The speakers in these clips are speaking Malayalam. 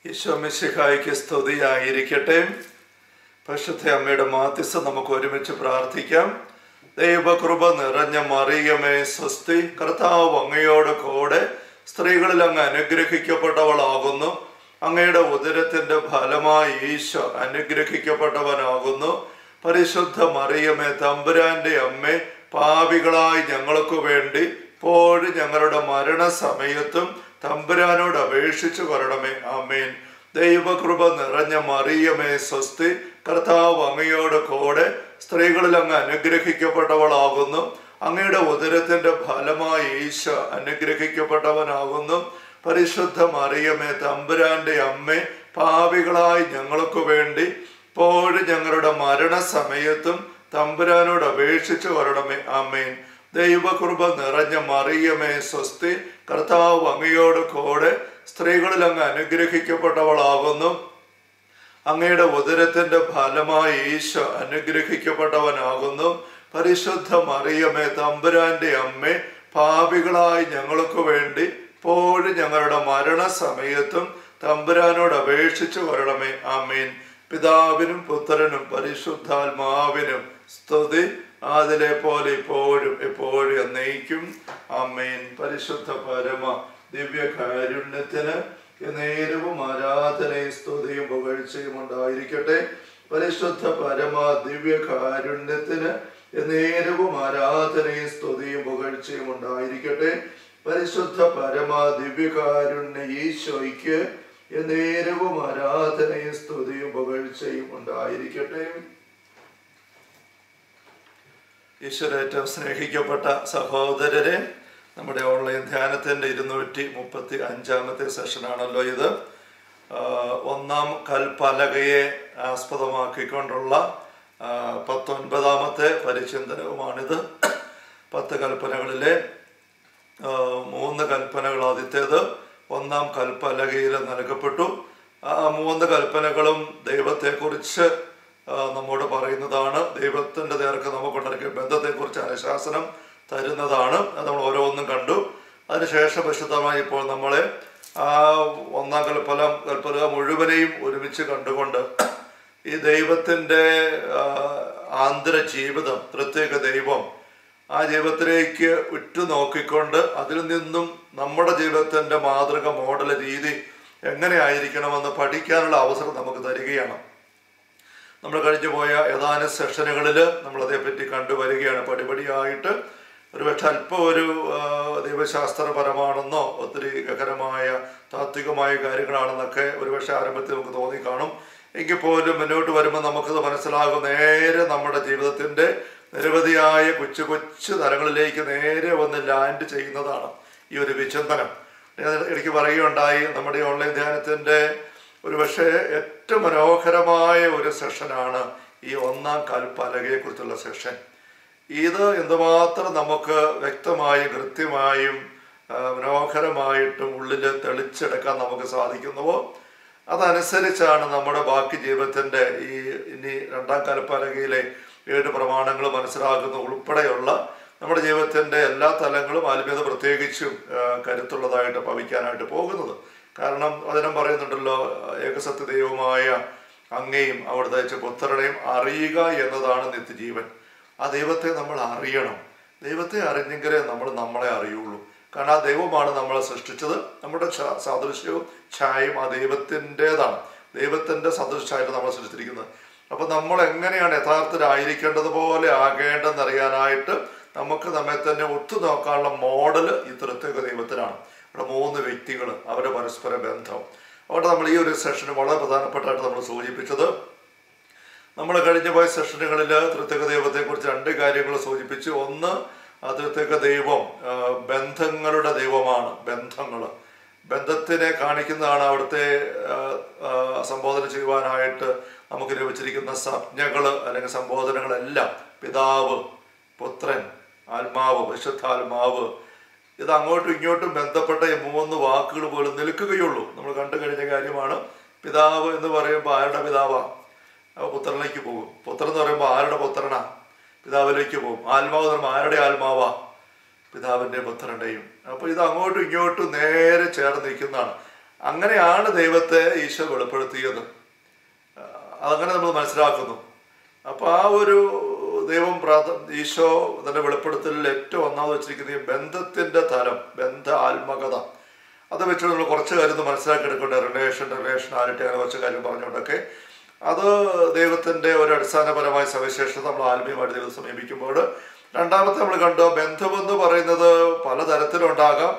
ഈശോമിശിഹായ്ക്ക് സ്തുതിയായിരിക്കട്ടെ പരിശുദ്ധ അമ്മയുടെ മാധ്യസ്ഥ നമുക്ക് ഒരുമിച്ച് പ്രാർത്ഥിക്കാം ദൈവകൃപ നിറഞ്ഞ മറിയമേ സ്വസ്തി കർത്താവ് അങ്ങയോട് കൂടെ സ്ത്രീകളിൽ അങ്ങ് അനുഗ്രഹിക്കപ്പെട്ടവളാകുന്നു അങ്ങയുടെ ഉദരത്തിന്റെ ഫലമായി ഈശോ അനുഗ്രഹിക്കപ്പെട്ടവനാകുന്നു പരിശുദ്ധ മറിയമേ തമ്പുരാന്റെ അമ്മേ പാപികളായി ഞങ്ങൾക്ക് വേണ്ടി ഇപ്പോഴും ഞങ്ങളുടെ മരണസമയത്തും തമ്പുരാനോട് അപേക്ഷിച്ചു കൊരണമേ ആമേൻ ദൈവകൃപ നിറഞ്ഞ മറിയമേ സ്വസ്തി കർത്താവ് അങ്ങയോട് കൂടെ സ്ത്രീകളിൽ അങ്ങ് അനുഗ്രഹിക്കപ്പെട്ടവളാകുന്നു അങ്ങയുടെ ഉദരത്തിന്റെ ഫലമായി ഈശോ അനുഗ്രഹിക്കപ്പെട്ടവനാകുന്നു പരിശുദ്ധ മറിയമേ തമ്പുരാന്റെ അമ്മേ പാപികളായി ഞങ്ങൾക്ക് വേണ്ടി ഇപ്പോഴും ഞങ്ങളുടെ മരണസമയത്തും തമ്പുരാനോട് അപേക്ഷിച്ചു വരണമേ ആമേൻ ദൈവകൃപ നിറഞ്ഞ മറിയമേ സ്വസ്തി കർത്താവ് അങ്ങയോട് കൂടെ സ്ത്രീകളിൽ അങ്ങ് അനുഗ്രഹിക്കപ്പെട്ടവളാകുന്നു അങ്ങയുടെ ഉദരത്തിന്റെ ഫലമായി ഈശോ അനുഗ്രഹിക്കപ്പെട്ടവനാകുന്നു പരിശുദ്ധ മറിയമേ തമ്പുരാന്റെ അമ്മേ പാപികളായി ഞങ്ങൾക്ക് വേണ്ടി ഇപ്പോഴും ഞങ്ങളുടെ മരണസമയത്തും തമ്പുരാനോട് അപേക്ഷിച്ചു വരണമേ ആമീൻ പിതാവിനും പുത്രനും പരിശുദ്ധാത്മാവിനും സ്തുതി അതിലെ പോലെ ഇപ്പോഴും എപ്പോഴും എന്നയിക്കും അമ്മേൻ പരിശുദ്ധ പരമ ദിവ്യ കാരുണ്യത്തിന് നേരവും ആരാധനയും സ്തുതിയും പുകഴ്ചയും ഉണ്ടായിരിക്കട്ടെ പരിശുദ്ധ പരമ ദിവ്യ കാരുണ്യത്തിന് നേരവും ആരാധനയും സ്തുതിയും പുകഴ്ചയും ഉണ്ടായിരിക്കട്ടെ പരിശുദ്ധ പരമ ദിവ്യകാരുണ്യ ഈശോയ്ക്ക് നേരവും ആരാധനയും സ്തുതിയും പുകഴ്ചയും ഉണ്ടായിരിക്കട്ടെ ഈശ്വരേറ്റവും സ്നേഹിക്കപ്പെട്ട സഹോദരരെ നമ്മുടെ ഓൺലൈൻ ധ്യാനത്തിൻ്റെ ഇരുന്നൂറ്റി മുപ്പത്തി അഞ്ചാമത്തെ സെഷനാണല്ലോ ഇത് ആഹ് ഒന്നാം കൽപ്പലകയെ ആസ്പദമാക്കിക്കൊണ്ടുള്ള ആഹ് പത്തൊൻപതാമത്തെ പരിചിന്തനവുമാണിത് പത്ത് കൽപ്പനകളിലെ ആഹ് മൂന്ന് കൽപ്പനകൾ ആദ്യത്തേത് ഒന്നാം കൽപ്പലകയിൽ നൽകപ്പെട്ടു ആ മൂന്ന് കൽപ്പനകളും ദൈവത്തെക്കുറിച്ച് ആ, നമ്മോട് പറയുന്നതാണ് ദൈവത്തിൻ്റെ നേർക്ക് നമുക്കുണ്ടാക്കിയ ബന്ധത്തെക്കുറിച്ച് അനുശാസനം തരുന്നതാണ് അത് നമ്മൾ ഓരോന്നും കണ്ടു അതിനുശേഷം വിശദമായി ഇപ്പോൾ നമ്മളെ ആ ഒന്നാം കൽപ്പലം കൽപ്പലക മുഴുവനെയും ഒരുമിച്ച് കണ്ടുകൊണ്ട് ഈ ദൈവത്തിൻ്റെ ആ, ആന്തര ജീവിതം പ്രത്യേക ദൈവം ആ ജീവിതത്തിലേക്ക് ഉറ്റുനോക്കിക്കൊണ്ട് അതിൽ നിന്നും നമ്മുടെ ജീവിതത്തിൻ്റെ മാതൃക മോഡൽ രീതി എങ്ങനെ ആയിരിക്കണമെന്ന് പഠിക്കാനുള്ള അവസരം നമുക്ക് തരികയാണ് നമ്മൾ കഴിഞ്ഞു പോയ ഏതാനും സെഷനുകളിൽ നമ്മൾ അതേപ്പറ്റി കണ്ടുവരികയാണ് പടിപടിയായിട്ട് ഒരുപക്ഷെ അല്പം ഒരു ആ, ദൈവശാസ്ത്രപരമാണെന്നോ ഒത്തിരി ഗഹനമായ താത്വികമായ കാര്യങ്ങളാണെന്നൊക്കെ ഒരുപക്ഷെ ആരംഭത്തിൽ നമുക്ക് തോന്നി കാണും എങ്കിൽ പോലും മുന്നോട്ട് വരുമ്പോൾ നമുക്കത് മനസ്സിലാകും നേരെ നമ്മുടെ ജീവിതത്തിൻ്റെ നിരവധിയായ കൊച്ചു കൊച്ചു തലങ്ങളിലേക്ക് നേരെ വന്ന് ലാൻഡ് ചെയ്യുന്നതാണ് ഈ ഒരു വിചിന്തനം ഞാൻ ഇടയ്ക്ക് പറയുകയുണ്ടായി നമ്മുടെ ഈ ഓൺലൈൻ ധ്യാനത്തിൻ്റെ ഒരു പക്ഷേ ഏറ്റവും മനോഹരമായ ഒരു സെഷനാണ് ഈ ഒന്നാം കൽപ്പലകയെക്കുറിച്ചുള്ള സെഷൻ ഇത് എന്തുമാത്രം നമുക്ക് വ്യക്തമായും കൃത്യമായും ആ, മനോഹരമായിട്ടും ഉള്ളിൽ തെളിച്ചെടുക്കാൻ നമുക്ക് സാധിക്കുന്നുവോ അതനുസരിച്ചാണ് നമ്മുടെ ബാക്കി ജീവിതത്തിൻ്റെ ഈ ഇനി രണ്ടാം കൽപ്പലകയിലെ ഏഴ് പ്രമാണങ്ങൾ മനസ്സിലാക്കുന്ന ഉൾപ്പെടെയുള്ള നമ്മുടെ ജീവിതത്തിൻ്റെ എല്ലാ തലങ്ങളും ആത്മീയത പ്രത്യേകിച്ചും ആ, കരുത്തുള്ളതായിട്ട് ഭവിക്കാനായിട്ട് പോകുന്നത് കാരണം അതിനും പറയുന്നുണ്ടല്ലോ ഏകസത്യ ദൈവമായ അങ്ങയും അവിടുത്തെ അയച്ച പുത്രനെയും അറിയുക എന്നതാണ് നിത്യജീവൻ ആ ദൈവത്തെ നമ്മൾ അറിയണം ദൈവത്തെ അറിഞ്ഞെങ്കിലേ നമ്മൾ നമ്മളെ അറിയുള്ളൂ കാരണം ആ ദൈവമാണ് നമ്മളെ സൃഷ്ടിച്ചത് നമ്മുടെ ഛ- സാദൃശ്യവും ഛായയും ആ ദൈവത്തിൻ്റെതാണ് ദൈവത്തിൻ്റെ സദൃശ്യമായിട്ട് നമ്മൾ സൃഷ്ടിച്ചിരിക്കുന്നത് അപ്പോൾ നമ്മൾ എങ്ങനെയാണ് യഥാർത്ഥത്തിലായിരിക്കേണ്ടത് പോലെ ആകേണ്ടതെന്നറിയാനായിട്ട് നമുക്ക് നമ്മെ തന്നെ ഒത്തു നോക്കാനുള്ള മോഡൽ ഈ തൃത്വക ദൈവത്തിനാണ് ഇവിടെ മൂന്ന് വ്യക്തികൾ അവരുടെ പരസ്പര ബന്ധം അവിടെ നമ്മൾ ഈ ഒരു സെഷന് വളരെ പ്രധാനപ്പെട്ടായിട്ട് നമ്മൾ സൂചിപ്പിച്ചത് നമ്മൾ കഴിഞ്ഞ പോയ സെഷനുകളിൽ തൃത്വക ദൈവത്തെക്കുറിച്ച് രണ്ട് കാര്യങ്ങൾ സൂചിപ്പിച്ചു ഒന്ന് ആ തൃത്വക ദൈവം ആ, ബന്ധങ്ങളുടെ ദൈവമാണ് ബന്ധങ്ങൾ ബന്ധത്തിനെ കാണിക്കുന്നതാണ് അവിടുത്തെ ആ, ആ, സംബോധന ചെയ്യുവാനായിട്ട് നമുക്ക് ലഭിച്ചിരിക്കുന്ന സംജ്ഞകൾ അല്ലെങ്കിൽ സംബോധനകളെല്ലാം പിതാവ് പുത്രൻ ആത്മാവ് വിശുദ്ധാത്മാവ് ഇത് അങ്ങോട്ടും ഇങ്ങോട്ടും ബന്ധപ്പെട്ട ഈ മൂന്ന് വാക്കുകൾ പോലും നിൽക്കുകയുള്ളൂ നമ്മൾ കണ്ടു കഴിഞ്ഞ കാര്യമാണ് പിതാവ് എന്ന് പറയുമ്പോൾ ആരുടെ പിതാവാ അവ പുത്രനിലേക്ക് പോകും പുത്രൻ എന്ന് പറയുമ്പോൾ ആരുടെ പുത്രനാ പിതാവിലേക്ക് പോകും ആത്മാവ് എന്ന് പറയുമ്പോൾ ആരുടെ ആത്മാവാ പിതാവിൻ്റെ പുത്രൻ്റെയും അപ്പോൾ ഇത് അങ്ങോട്ടും ഇങ്ങോട്ടും നേരെ ചേർന്ന് നിൽക്കുന്നതാണ് അങ്ങനെയാണ് ദൈവത്തെ ഈശോ വെളിപ്പെടുത്തിയത് ആ, അതങ്ങനെ നമ്മൾ മനസ്സിലാക്കുന്നു അപ്പോൾ ആ ഒരു ദൈവം പ്രാർത്ഥ ഈശോ തന്റെ വെളിപ്പെടുത്തലിൽ ഏറ്റവും ഒന്നാമത് വെച്ചിരിക്കുന്ന ഈ ബന്ധത്തിന്റെ തലം ബന്ധ ആത്മകത അത് വെച്ച് നമ്മൾ കുറച്ച് കാര്യം ഒന്ന് മനസ്സിലാക്കി എടുക്കേണ്ട റിലേഷൻ റിലേഷനാലിറ്റി അങ്ങനെ കുറച്ച് കാര്യം പറഞ്ഞുകൊണ്ടൊക്കെ അത് ദൈവത്തിന്റെ ഒരു അടിസ്ഥാനപരമായ സവിശേഷത നമ്മൾ ആത്മീയമായിട്ട് ദൈവത്തെ സമീപിക്കുമ്പോൾ രണ്ടാമത്തെ നമ്മൾ കണ്ടു ബന്ധമെന്ന് പറയുന്നത് പലതരത്തിലുണ്ടാകാം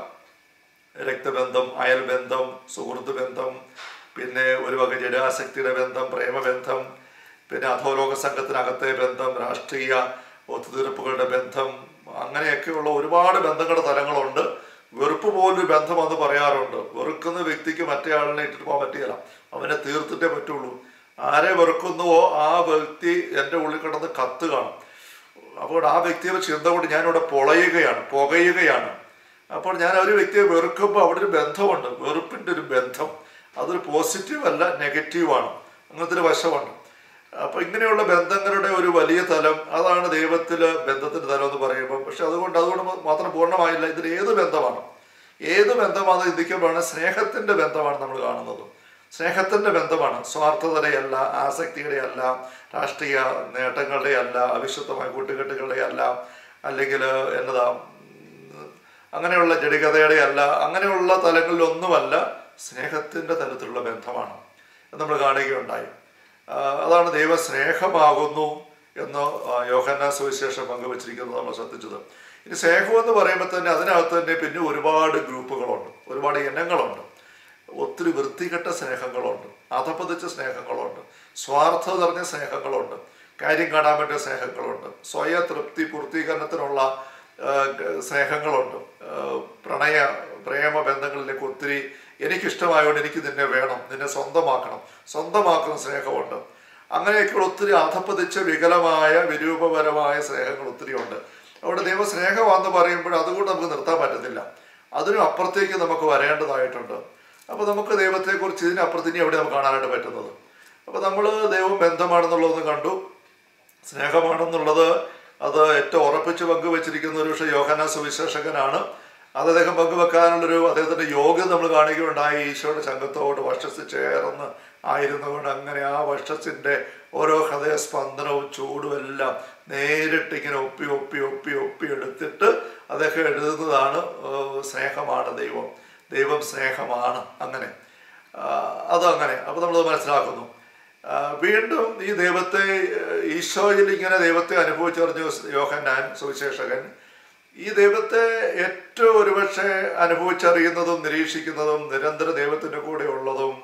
രക്തബന്ധം അയൽബന്ധം സുഹൃത്ത് ബന്ധം പിന്നെ ഒരു വക ജഡാസക്തിയുടെ ബന്ധം പ്രേമബന്ധം പിന്നെ അധോലോക സംഘത്തിനകത്തെ ബന്ധം രാഷ്ട്രീയ ഒത്തുതീർപ്പുകളുടെ ബന്ധം അങ്ങനെയൊക്കെയുള്ള ഒരുപാട് ബന്ധങ്ങളുടെ തലങ്ങളുണ്ട് വെറുപ്പ് പോലൊരു ബന്ധം എന്ന് പറയാറുണ്ട് വെറുക്കുന്ന വ്യക്തിക്ക് മറ്റേ ആളിനെ ഇട്ടിട്ട് പോകാൻ പറ്റിയല്ല അവനെ തീർത്തിട്ടേ പറ്റുള്ളൂ ആരെ വെറുക്കുന്നുവോ ആ വ്യക്തി എൻ്റെ ഉള്ളിൽ കിടന്ന് കത്ത് കാണും അപ്പോൾ ആ വ്യക്തിയെ ചിന്ത കൊണ്ട് ഞാനിവിടെ പൊളയുകയാണ് പുകയുകയാണ് അപ്പോൾ ഞാൻ ഒരു വ്യക്തിയെ വെറുക്കുമ്പോൾ അവിടെ ഒരു ബന്ധമുണ്ട് വെറുപ്പിൻ്റെ ഒരു ബന്ധം അതൊരു പോസിറ്റീവ് അല്ല നെഗറ്റീവാണ് അങ്ങനത്തെ ഒരു വശമുണ്ട് അപ്പൊ ഇങ്ങനെയുള്ള ബന്ധങ്ങളുടെ ഒരു വലിയ തലം അതാണ് ദൈവത്തില് ബന്ധത്തിന്റെ തലം എന്ന് പറയുമ്പോൾ പക്ഷെ അതുകൊണ്ട് അതുകൊണ്ട് മാത്രം പൂർണ്ണമായില്ല ഇതിൽ ഏത് ബന്ധമാണ് ഏത് ബന്ധമാണ് ചിന്തിക്കുമ്പോഴാണ് സ്നേഹത്തിന്റെ ബന്ധമാണ് നമ്മൾ കാണുന്നത് സ്നേഹത്തിന്റെ ബന്ധമാണ് സ്വാർത്ഥതയുടെയല്ല ആസക്തിയുടെയല്ല രാഷ്ട്രീയ നേട്ടങ്ങളുടെയല്ല അവിശുദ്ധമായ കൂട്ടുകെട്ടുകളുടെയല്ല അല്ലെങ്കിൽ എന്നതാ ഉം, അങ്ങനെയുള്ള ജടികതയുടെ അല്ല അങ്ങനെയുള്ള തലങ്ങളിലൊന്നുമല്ല സ്നേഹത്തിന്റെ തലത്തിലുള്ള ബന്ധമാണ് എന്ന് നമ്മൾ കാണുകയുണ്ടായി ആ, അതാണ് ദൈവ സ്നേഹമാകുന്നു എന്ന് ആ, യോഹന്നാൻ സുവിശേഷം പങ്കുവച്ചിരിക്കുന്നത് നമ്മൾ ശ്രദ്ധിച്ചത് ഇനി സ്നേഹം എന്ന് പറയുമ്പോൾ തന്നെ അതിനകത്ത് തന്നെ പിന്നെ ഒരുപാട് ഗ്രൂപ്പുകളുണ്ട് ഒരുപാട് ഇനങ്ങളുണ്ട് ഒത്തിരി വൃത്തികെട്ട സ്നേഹങ്ങളുണ്ട് അധപതിച്ച സ്നേഹങ്ങളുണ്ട് സ്വാർത്ഥത നിറഞ്ഞ സ്നേഹങ്ങളുണ്ട് കാര്യം കാണാൻ പറ്റിയ സ്നേഹങ്ങളുണ്ട് സ്വയ തൃപ്തി പൂർത്തീകരണത്തിനുള്ള ആ, ഗ- സ്നേഹങ്ങളുണ്ട് ആ, പ്രണയ പ്രേമ ബന്ധങ്ങളിലേക്ക് ഒത്തിരി എനിക്കിഷ്ടമായതുകൊണ്ട് എനിക്ക് നിന്നെ വേണം നിന്നെ സ്വന്തമാക്കണം സ്വന്തമാക്കുന്ന സ്നേഹമുണ്ട് അങ്ങനെയൊക്കെയുള്ള ഒത്തിരി അധപ്പതിച്ച വികലമായ വിരൂപപരമായ സ്നേഹങ്ങൾ ഒത്തിരി ഉണ്ട് അവിടെ ദൈവസ്നേഹമാണെന്ന് പറയുമ്പോൾ അതുകൊണ്ട് നമുക്ക് നിർത്താൻ പറ്റത്തില്ല അതിനും അപ്പുറത്തേക്ക് നമുക്ക് വരേണ്ടതായിട്ടുണ്ട് അപ്പോൾ നമുക്ക് ദൈവത്തെക്കുറിച്ച് ഇതിനപ്പുറത്ത് ഇനി എവിടെ നമുക്ക് കാണാനായിട്ട് പറ്റുന്നത് അപ്പോൾ നമ്മൾ ദൈവം ബന്ധമാണെന്നുള്ളതൊന്ന് കണ്ടു സ്നേഹമാണെന്നുള്ളത് അത് ഏറ്റവും ഉറപ്പിച്ച് പങ്കുവച്ചിരിക്കുന്ന ഒരു പക്ഷേ യോഹന സുവിശേഷകനാണ് അത് അദ്ദേഹം പങ്കുവെക്കാനുള്ളൊരു അദ്ദേഹത്തിന്റെ യോഗ്യത നമ്മൾ കാണുകയുണ്ടായി ഈശോയുടെ സംഘത്തോട് വക്ഷസ് ചേർന്ന് ആയിരുന്നുകൊണ്ട് അങ്ങനെ ആ വക്ഷസിന്റെ ഓരോ ഹൃദയസ്പന്ദനവും ചൂടും എല്ലാം നേരിട്ട് ഇങ്ങനെ ഒപ്പി ഒപ്പി ഒപ്പി ഒപ്പി എടുത്തിട്ട് അദ്ദേഹം എഴുതുന്നതാണ് ഏർ സ്നേഹമാണ് ദൈവം ദൈവം സ്നേഹമാണ് അങ്ങനെ ആ, അതങ്ങനെ അപ്പോൾ നമ്മളത് മനസ്സിലാക്കുന്നു ആ, വീണ്ടും ഈ ദൈവത്തെ ഏർ, ഈശോയിൽ ഇങ്ങനെ ദൈവത്തെ അനുഭവിച്ചറിഞ്ഞു യോഹന്നാൻ സുവിശേഷകൻ ഈ ദൈവത്തെ ഏറ്റവും ഒരുപക്ഷെ അനുഭവിച്ചറിയുന്നതും നിരീക്ഷിക്കുന്നതും നിരന്തര ദൈവത്തിൻ്റെ കൂടെ ഉള്ളതും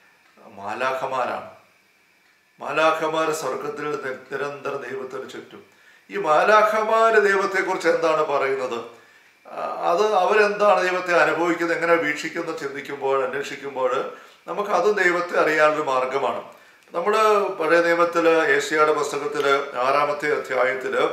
മാലാഖമാരാണ് മാലാഖമാര് സ്വർഗത്തിൽ നി- നിരന്തരം ദൈവത്തിന് ചുറ്റും ഈ മാലാഖമാര് ദൈവത്തെക്കുറിച്ച് എന്താണ് പറയുന്നത് ആ, അത് അവരെന്താണ് ദൈവത്തെ അനുഭവിക്കുന്നത് എങ്ങനെ വീക്ഷിക്കുന്നത് ചിന്തിക്കുമ്പോൾ അന്വേഷിക്കുമ്പോൾ നമുക്ക് അതും ദൈവത്തെ അറിയാനൊരു മാർഗമാണ് നമ്മൾ പഴയ നിയമത്തില് ഏഷ്യായുടെ പുസ്തകത്തില് ആറാമത്തെ അധ്യായത്തില്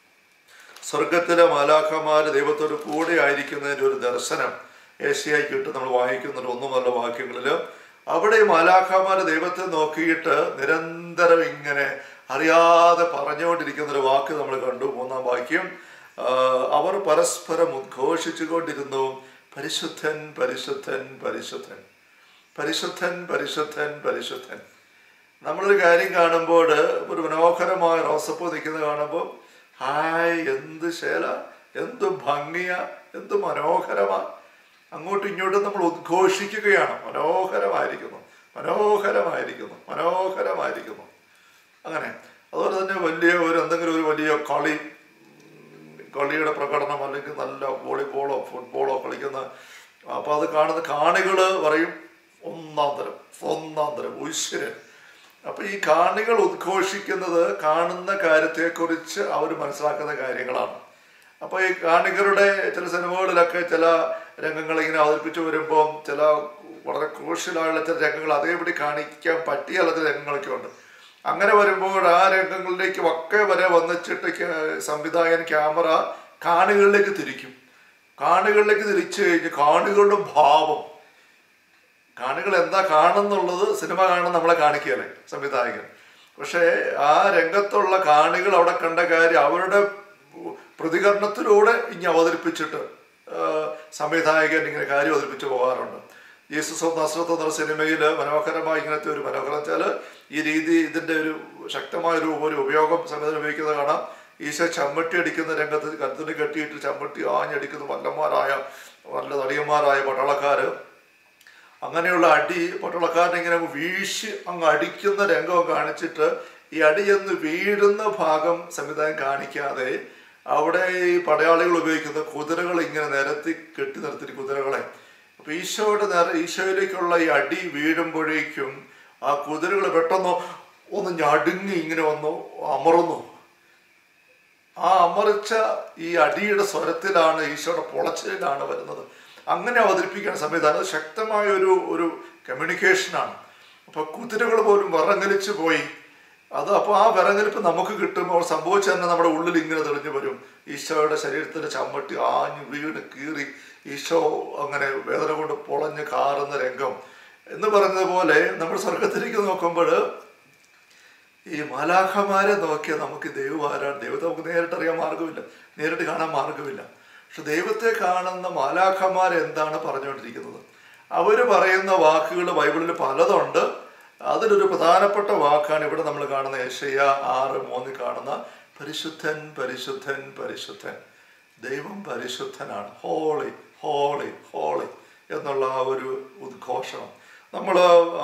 സ്വർഗത്തിലെ മാലാഖമാര് ദൈവത്തോട് കൂടെ ആയിരിക്കുന്നതിൻ്റെ ഒരു ദർശനം ഏഷ്യയ്ക്ക് ഇട്ട് നമ്മൾ വായിക്കുന്നുണ്ട് ഒന്നുമല്ല വാക്യങ്ങളിൽ അവിടെ ഈ മാലാഖമാര് ദൈവത്തെ നോക്കിയിട്ട് നിരന്തരം ഇങ്ങനെ അറിയാതെ പറഞ്ഞുകൊണ്ടിരിക്കുന്ന ഒരു വാക്ക് നമ്മൾ കണ്ടു മൂന്നാം വാക്യം ആ, അവർ പരസ്പരം ഉദ്ഘോഷിച്ചുകൊണ്ടിരുന്നു പരിശുദ്ധൻ പരിശുദ്ധൻ പരിശുദ്ധൻ പരിശുദ്ധൻ പരിശുദ്ധൻ പരിശുദ്ധൻ നമ്മളൊരു കാര്യം കാണുമ്പോൾ ഒരു മനോഹരമായ റോസപ്പൂ നിൽക്കുന്നത് കാണുമ്പോൾ ഹായ് എന്ത് ശേല എന്ത് ഭംഗിയ എന്ത് മനോഹരമാ അങ്ങോട്ടും ഇങ്ങോട്ടും നമ്മൾ ഉദ്ഘോഷിക്കുകയാണ് മനോഹരമായിരിക്കുന്നു മനോഹരമായിരിക്കുന്നു മനോഹരമായിരിക്കുന്നു അങ്ങനെ അതുപോലെ തന്നെ വലിയ ഒരു എന്തെങ്കിലും ഒരു വലിയ കളി ഉം, കളിയുടെ പ്രകടനം അല്ലെങ്കിൽ നല്ല വോളിബോളോ ഫുട്ബോളോ കളിക്കുന്ന അപ്പോൾ അത് കാണുന്ന കാണികൾ പറയും ഒന്നാം തരം ഒന്നാം തരം ഉശ്വരൻ അപ്പൊ ഈ കാണികൾ ഉദ്ഘോഷിക്കുന്നത് കാണുന്ന കാര്യത്തെക്കുറിച്ച് അവർ മനസ്സിലാക്കുന്ന കാര്യങ്ങളാണ് അപ്പൊ ഈ കാണികളുടെ ചില സിനിമകളിലൊക്കെ ചില രംഗങ്ങൾ ഇങ്ങനെ അവതരിപ്പിച്ചു വരുമ്പോൾ ചില വളരെ ക്രൂഷ്യലായുള്ള ചില രംഗങ്ങൾ അതേപടി കാണിക്കാൻ പറ്റിയ ചില രംഗങ്ങളൊക്കെ ഉണ്ട് അങ്ങനെ വരുമ്പോൾ ആ രംഗങ്ങളിലേക്കും ഒക്കെ വരെ വന്നിച്ചിട്ട് ക്യാ- സംവിധായകൻ ക്യാമറ കാണികളിലേക്ക് തിരിക്കും കാണികളിലേക്ക് തിരിച്ചു കഴിഞ്ഞ് കാണികളുടെ ഭാവം കാണികൾ എന്താ കാണുന്നുള്ളത് സിനിമ കാണുന്ന നമ്മളെ കാണിക്കുകയല്ലേ സംവിധായകൻ പക്ഷേ ആ രംഗത്തുള്ള കാണികൾ അവിടെ കണ്ട കാര്യം അവരുടെ പ്രതികരണത്തിലൂടെ ഇനി അവതരിപ്പിച്ചിട്ട് ആ, സംവിധായകൻ ഇങ്ങനെ കാര്യം അവതരിപ്പിച്ച് പോകാറുണ്ട് ജീസസ് ഓഫ് നസ്രത്ത് എന്ന സിനിമയിൽ മനോഹരമായി ഇങ്ങനത്തെ ഒരു മനോഹരം വെച്ചാൽ ഈ രീതി ഇതിൻ്റെ ഒരു ശക്തമായ ഒരു ഒരു ഉപയോഗം സമയത്ത് ഉപയോഗിക്കുന്നത് കാണാം ഈശോ ചമ്മട്ടി അടിക്കുന്ന രംഗത്ത് കരുത്തിന് കെട്ടിയിട്ട് ചമ്മട്ടി ആഞ്ഞടിക്കുന്ന വല്ലന്മാരായ നല്ല തടിയന്മാരായ പട്ടാളക്കാർ അങ്ങനെയുള്ള അടി പട്ടാളക്കാരനെ ഇങ്ങനെ അങ്ങ് വീശി അങ്ങ് അടിക്കുന്ന രംഗം കാണിച്ചിട്ട് ഈ അടി ചെന്ന് വീഴുന്ന ഭാഗം സംവിധാനം കാണിക്കാതെ അവിടെ ഈ പടയാളികൾ ഉപയോഗിക്കുന്ന കുതിരകൾ ഇങ്ങനെ നിരത്തി കെട്ടി നിർത്തി കുതിരകളെ അപ്പൊ ഈശോയുടെ നേരെ ഈശോയിലേക്കുള്ള ഈ അടി വീഴുമ്പോഴേക്കും ആ കുതിരകൾ പെട്ടെന്ന് ഒന്ന് ഞടുങ്ങി ഇങ്ങനെ വന്നു അമർന്നു ആ അമറിച്ച ഈ അടിയുടെ സ്വരത്തിലാണ് ഈശോയുടെ പൊളച്ചിലാണ് വരുന്നത് അങ്ങനെ അവതരിപ്പിക്കുന്ന സംവിധാനം അത് ശക്തമായ ഒരു ഒരു കമ്മ്യൂണിക്കേഷനാണ് അപ്പൊ കുതിരകൾ പോലും വിറങ്ങലിച്ച് പോയി അത് അപ്പോൾ ആ വിറങ്ങലിപ്പ് നമുക്ക് കിട്ടുമ്പോൾ സംഭവിച്ച തന്നെ നമ്മുടെ ഉള്ളിൽ ഇങ്ങനെ തെളിഞ്ഞു വരും ഈശോയുടെ ശരീരത്തിന്റെ ചമ്മട്ടി ആഞ്ഞു വീണ് കീറി ഈശോ അങ്ങനെ വേദന കൊണ്ട് പൊളഞ്ഞ് കാറുന്ന രംഗം എന്ന് പറഞ്ഞതുപോലെ നമ്മൾ സ്വർഗത്തിലേക്ക് നോക്കുമ്പോൾ ഈ മാലാഖമാരെ നോക്കിയാൽ നമുക്ക് ദൈവം ആരാണ് ദൈവത്തെ നമുക്ക് നേരിട്ട് അറിയാൻ മാർഗമില്ല നേരിട്ട് കാണാൻ മാർഗമില്ല പക്ഷെ ദൈവത്തെ കാണുന്ന മാലാഖമാർ എന്താണ് പറഞ്ഞുകൊണ്ടിരിക്കുന്നത് അവർ പറയുന്ന വാക്കുകൾ ബൈബിളിൽ പലതുണ്ട് അതിലൊരു പ്രധാനപ്പെട്ട വാക്കാണ് ഇവിടെ നമ്മൾ കാണുന്ന ഏഷ്യ ആറ് മൂന്നിൽ കാണുന്ന പരിശുദ്ധൻ പരിശുദ്ധൻ പരിശുദ്ധൻ ദൈവം പരിശുദ്ധനാണ് ഹോളി ഹോളി ഹോളി എന്നുള്ള ആ ഒരു ഉദ്ഘോഷണം നമ്മൾ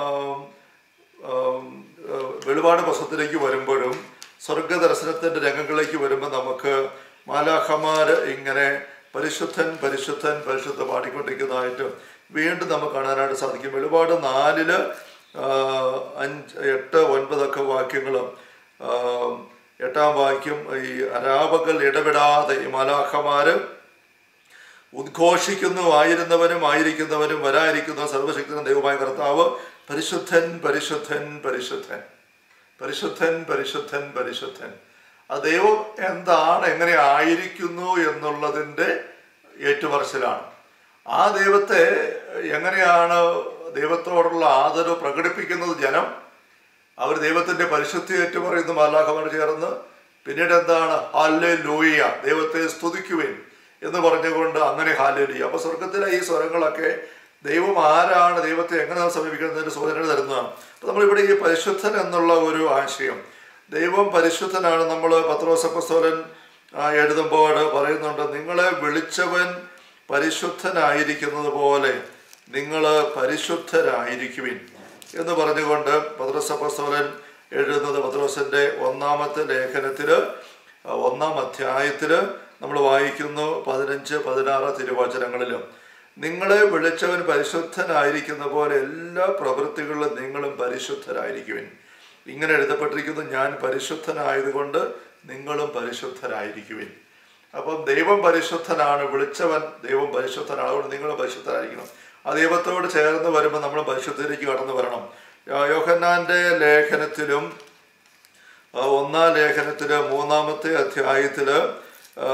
വെളിപാട് പുസ്തകത്തിലേക്ക് വരുമ്പോഴും സ്വർഗ ദർശനത്തിന്റെ രംഗങ്ങളിലേക്ക് വരുമ്പോൾ നമുക്ക് മാലാഖമാര് ഇങ്ങനെ പരിശുദ്ധൻ പരിശുദ്ധൻ പരിശുദ്ധ പാടിക്കൊണ്ടിരിക്കുന്നതായിട്ട് വീണ്ടും നമുക്ക് കാണാനായിട്ട് സാധിക്കും വെളിപാട് നാലില് ആ, അഞ്ച് എട്ട് ഒൻപതൊക്കെ വാക്യങ്ങളും ആ, എട്ടാം വാക്യം ഈ അരാപകൾ ഇടപെടാതെ ഈ മാലാഖമാര് ഉദ്ഘോഷിക്കുന്നു ആയിരുന്നവനും ആയിരിക്കുന്നവനും വരായിരിക്കുന്ന സർവശക്തനും ദൈവമായ കർത്താവ് പരിശുദ്ധൻ പരിശുദ്ധൻ പരിശുദ്ധൻ പരിശുദ്ധൻ പരിശുദ്ധൻ പരിശുദ്ധൻ ആ ദൈവം എന്താണ് എങ്ങനെ ആയിരിക്കുന്നു എന്നുള്ളതിൻ്റെ ഏറ്റുപറച്ചിലാണ് ആ ദൈവത്തെ എങ്ങനെയാണ് ദൈവത്തോടുള്ള ആദരവ് പ്രകടിപ്പിക്കുന്നത് ജനം അവർ ദൈവത്തിന്റെ പരിശുദ്ധി ഏറ്റുപറയുന്ന മാലാഖമാർ ചേർന്ന് പിന്നീട് എന്താണ് ഹാലെ ലൂയ ദൈവത്തെ സ്തുതിക്കുവേൻ എന്ന് പറഞ്ഞുകൊണ്ട് അങ്ങനെ ഹാലലിയ അപ്പൊ സ്വർഗത്തിലെ ഈ സ്വരങ്ങളൊക്കെ ദൈവം ആരാണ് ദൈവത്തെ എങ്ങനെ നാം സമീപിക്കുന്നതിന്റെ സൂചന തരുന്നതാണ് അപ്പൊ നമ്മളിവിടെ ഈ പരിശുദ്ധൻ എന്നുള്ള ഒരു ആശയം ദൈവം പരിശുദ്ധനാണ് നമ്മൾ പത്രോസപ്പസ്തോലൻ എഴുതുമ്പോൾ പറയുന്നുണ്ട് നിങ്ങളെ വിളിച്ചവൻ പരിശുദ്ധനായിരിക്കുന്നത് പോലെ നിങ്ങൾ പരിശുദ്ധരായിരിക്കുവിൻ എന്ന് പറഞ്ഞുകൊണ്ട് പത്രോസപ്പസ്തോലൻ എഴുതുന്നത് പത്രോസിന്റെ ഒന്നാമത്തെ ലേഖനത്തില് ആ, ഒന്നാം അധ്യായത്തില് നമ്മൾ വായിക്കുന്നു പതിനഞ്ച് പതിനാറ് തിരുവചനങ്ങളിലും നിങ്ങളെ വിളിച്ചവൻ പരിശുദ്ധനായിരിക്കുന്ന പോലെ എല്ലാ പ്രവൃത്തികളിലും നിങ്ങളും പരിശുദ്ധരായിരിക്കുവിൻ ഇങ്ങനെ എഴുതപ്പെട്ടിരിക്കുന്നു ഞാൻ പരിശുദ്ധനായതുകൊണ്ട് നിങ്ങളും പരിശുദ്ധരായിരിക്കുവിൻ അപ്പം ദൈവം പരിശുദ്ധനാണ് വിളിച്ചവൻ ദൈവം പരിശുദ്ധനാണ് അതുകൊണ്ട് നിങ്ങൾ പരിശുദ്ധരായിരിക്കണം ആ ദൈവത്തോട് ചേർന്ന് വരുമ്പോൾ നമ്മൾ പരിശുദ്ധയിലേക്ക് കടന്നു വരണം യോ- യോഹന്നാന്റെ ലേഖനത്തിലും ആ, ഒന്നാം ലേഖനത്തില് മൂന്നാമത്തെ അധ്യായത്തില് ആ,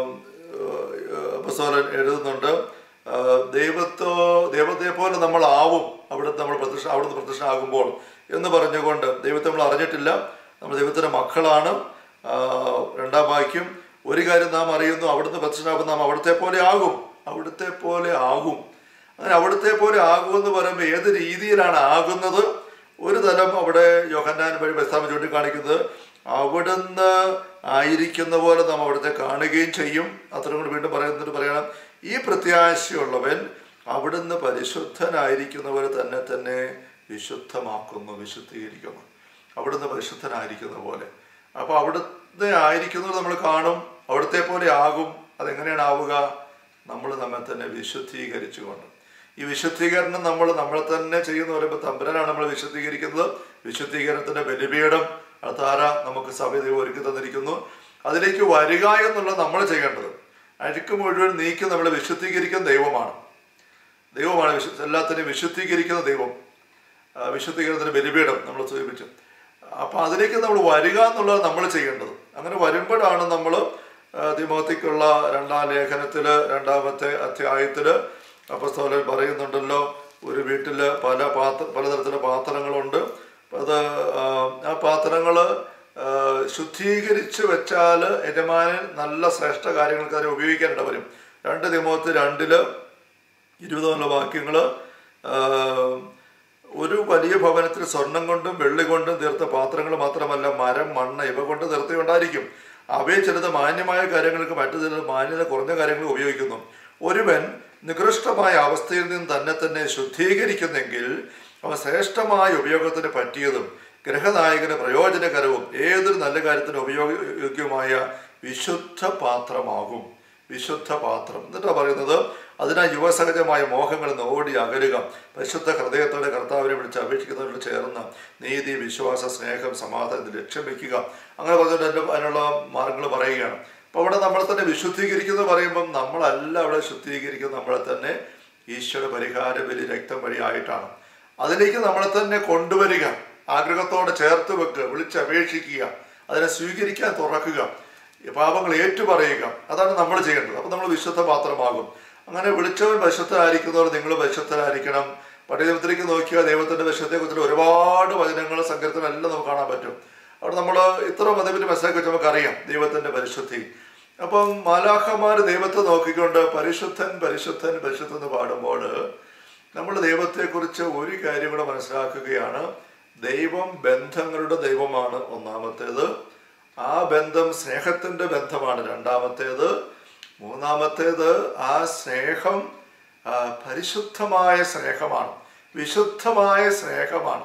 അപ്പസ്തോലൻ എഴുതുന്നുണ്ട് ആ, ദൈവത്തോ ദൈവത്തെ പോലെ നമ്മൾ ആവും അവിടുത്തെ നമ്മൾ പ്രത്യക്ഷ അവിടുന്ന് പ്രത്യക്ഷനാകുമ്പോൾ എന്ന് പറഞ്ഞുകൊണ്ട് ദൈവത്തെ നമ്മൾ അറിഞ്ഞിട്ടില്ല നമ്മൾ ദൈവത്തിന്റെ മക്കളാണ് ആ, രണ്ടാം വാക്യം ഒരു കാര്യം നാം അറിയുന്നു അവിടുന്ന് പ്രത്യക്ഷനാകുമ്പോൾ നാം അവിടുത്തെ പോലെ ആകും അവിടുത്തെ പോലെ ആകും അങ്ങനെ അവിടുത്തെ പോലെ ആകുമെന്ന് പറയുമ്പോൾ ഏത് രീതിയിലാണ് ആകുന്നത് ഒരു തലം അവിടെ യോഹന്നാൻ വഴി ബസ്താമ ചൂണ്ടിക്കാണിക്കുന്നത് അവിടുന്ന് ആയിരിക്കുന്ന പോലെ നാം അവിടുത്തെ കാണുകയും ചെയ്യും അത്രയും കൂടി വീണ്ടും പറയുന്നിട്ട് പറയണം ഈ പ്രത്യാശയുള്ളവൻ അവിടുന്ന് പരിശുദ്ധനായിരിക്കുന്ന പോലെ തന്നെ തന്നെ വിശുദ്ധമാക്കുന്നു വിശുദ്ധീകരിക്കുന്നു അവിടുന്ന് പരിശുദ്ധനായിരിക്കുന്ന പോലെ അപ്പോൾ അവിടുത്തെ ആയിരിക്കുന്നത് നമ്മൾ കാണും അവിടുത്തെ പോലെ ആകും അതെങ്ങനെയാണ് ആവുക നമ്മൾ നമ്മെ തന്നെ വിശുദ്ധീകരിച്ചുകൊണ്ട് ഈ വിശുദ്ധീകരണം നമ്മൾ നമ്മളെ തന്നെ ചെയ്യുന്ന പറയുമ്പോൾ തമ്പുരാനാണ് നമ്മൾ വിശുദ്ധീകരിക്കുന്നത് വിശുദ്ധീകരണത്തിന്റെ ബലിപീഠം അതാര നമുക്ക് സഭ ദൈവം ഒരുക്കി തന്നിരിക്കുന്നു അതിലേക്ക് വരിക എന്നുള്ള നമ്മൾ ചെയ്യേണ്ടത് അഴുക്ക് മുഴുവൻ നീക്കി നമ്മളെ വിശുദ്ധീകരിക്കുന്ന ദൈവമാണ് ദൈവമാണ് വിശു എല്ലാത്തിനെയും വിശുദ്ധീകരിക്കുന്ന ദൈവം ആ, വിശുദ്ധീകരണത്തിന്റെ ബലിപീഠം നമ്മൾ സൂചിപ്പിച്ചു അപ്പൊ അതിലേക്ക് നമ്മൾ വരിക എന്നുള്ളത് നമ്മൾ ചെയ്യേണ്ടത് അങ്ങനെ വരുമ്പോഴാണ് നമ്മൾ തിമോത്തിക്കുള്ള രണ്ടാം ലേഖനത്തില് രണ്ടാമത്തെ അധ്യായത്തില് അപ്പസ്തോലൻ പറയുന്നുണ്ടല്ലോ ഒരു വീട്ടില് പല പാത്ര പലതരത്തിലുള്ള പാത്രങ്ങളുണ്ട് അത് ആ, ആ പാത്രങ്ങള് ആ, ശുദ്ധീകരിച്ച് വെച്ചാൽ യജമാനൻ നല്ല ശ്രേഷ്ഠ കാര്യങ്ങൾക്ക് അതിനെ ഉപയോഗിക്കാനായിട്ട് വരും രണ്ട് തിമോത്ത് രണ്ടില് ഇരുപതുള്ള വാക്യങ്ങള് ആ, ഒരു വലിയ ഭവനത്തിൽ സ്വർണം കൊണ്ടും വെള്ളി കൊണ്ടും തീർത്ത പാത്രങ്ങൾ മാത്രമല്ല മരം മണ്ണ് ഇവ കൊണ്ട് തീർത്തയുണ്ടായിരിക്കും അവയെ ചിലത് മാന്യമായ കാര്യങ്ങൾക്ക് മറ്റു ചിലത് മാന്യത കുറഞ്ഞ കാര്യങ്ങൾ ഉപയോഗിക്കുന്നു ഒരുവൻ നികൃഷ്ടമായ അവസ്ഥയിൽ നിന്ന് തന്നെ തന്നെ ശുദ്ധീകരിക്കുന്നെങ്കിൽ അവ ശ്രേഷ്ഠമായ ഉപയോഗത്തിന് പറ്റിയതും ഗ്രഹനായകന് പ്രയോജനകരവും ഏതൊരു നല്ല കാര്യത്തിന് ഉപയോഗയോഗ്യമായ വിശുദ്ധ പാത്രമാകും വിശുദ്ധ പാത്രം എന്നിട്ടാ പറയുന്നത് അതിനാ യുവസഹജമായ മോഹങ്ങളിൽ നിന്ന് ഓടി അകലുക പരിശുദ്ധ ഹൃദയത്തോടെ കർത്താവിനെ വിളിച്ച് അപേക്ഷിക്കുന്നവരോട് ചേർന്ന് നീതി വിശ്വാസ സ്നേഹം സമാധാനത്തിൽ ലക്ഷ്യം വെക്കുക അങ്ങനെ പറഞ്ഞിട്ട് അതിൻ്റെ അതിനുള്ള മാർഗങ്ങൾ പറയുകയാണ് അപ്പോൾ അവിടെ നമ്മളെ തന്നെ വിശുദ്ധീകരിക്കുന്നത് പറയുമ്പം നമ്മളല്ല അവിടെ ശുദ്ധീകരിക്കുന്നത് നമ്മളെ തന്നെ ഈശ്വര പരിഹാര ബലി രക്തം വഴിയായിട്ടാണ് അതിലേക്ക് നമ്മളെ തന്നെ കൊണ്ടുവരിക ആഗ്രഹത്തോടെ ചേർത്ത് വെക്കുക വിളിച്ചപേക്ഷിക്കുക അതിനെ സ്വീകരിക്കാൻ തുറക്കുക ഈ പാപങ്ങൾ ഏറ്റുപറയുക അതാണ് നമ്മൾ ചെയ്യേണ്ടത് അപ്പം നമ്മൾ വിശുദ്ധ പാത്രമാകും അങ്ങനെ വിളിച്ചവൻ പരിശുദ്ധരായിരിക്കുന്നവർ നിങ്ങൾ പരിശുദ്ധരായിരിക്കണം പട്ടികത്തിലേക്ക് നോക്കിയാൽ ദൈവത്തിന്റെ വിശുദ്ധത്തെക്കുറിച്ച് ഒരുപാട് വചനങ്ങൾ സങ്കീർത്തനെല്ലാം നമുക്ക് കാണാൻ പറ്റും അവിടെ നമ്മൾ ഇത്ര മതവിന്റെ മനസ്സിലാക്കി വെച്ച് നമുക്കറിയാം ദൈവത്തിന്റെ പരിശുദ്ധി അപ്പം മാലാഖമാർ ദൈവത്തെ നോക്കിക്കൊണ്ട് പരിശുദ്ധൻ പരിശുദ്ധൻ പരിശുദ്ധൻ എന്ന് പാടുമ്പോൾ നമ്മൾ ദൈവത്തെക്കുറിച്ച് ഒരു കാര്യം കൂടെ മനസ്സിലാക്കുകയാണ് ദൈവം ബന്ധങ്ങളുടെ ദൈവമാണ് ഒന്നാമത്തേത് ആ ബന്ധം സ്നേഹത്തിന്റെ ബന്ധമാണ് രണ്ടാമത്തേത് മൂന്നാമത്തേത് ആ സ്നേഹം ആ, പരിശുദ്ധമായ സ്നേഹമാണ് വിശുദ്ധമായ സ്നേഹമാണ്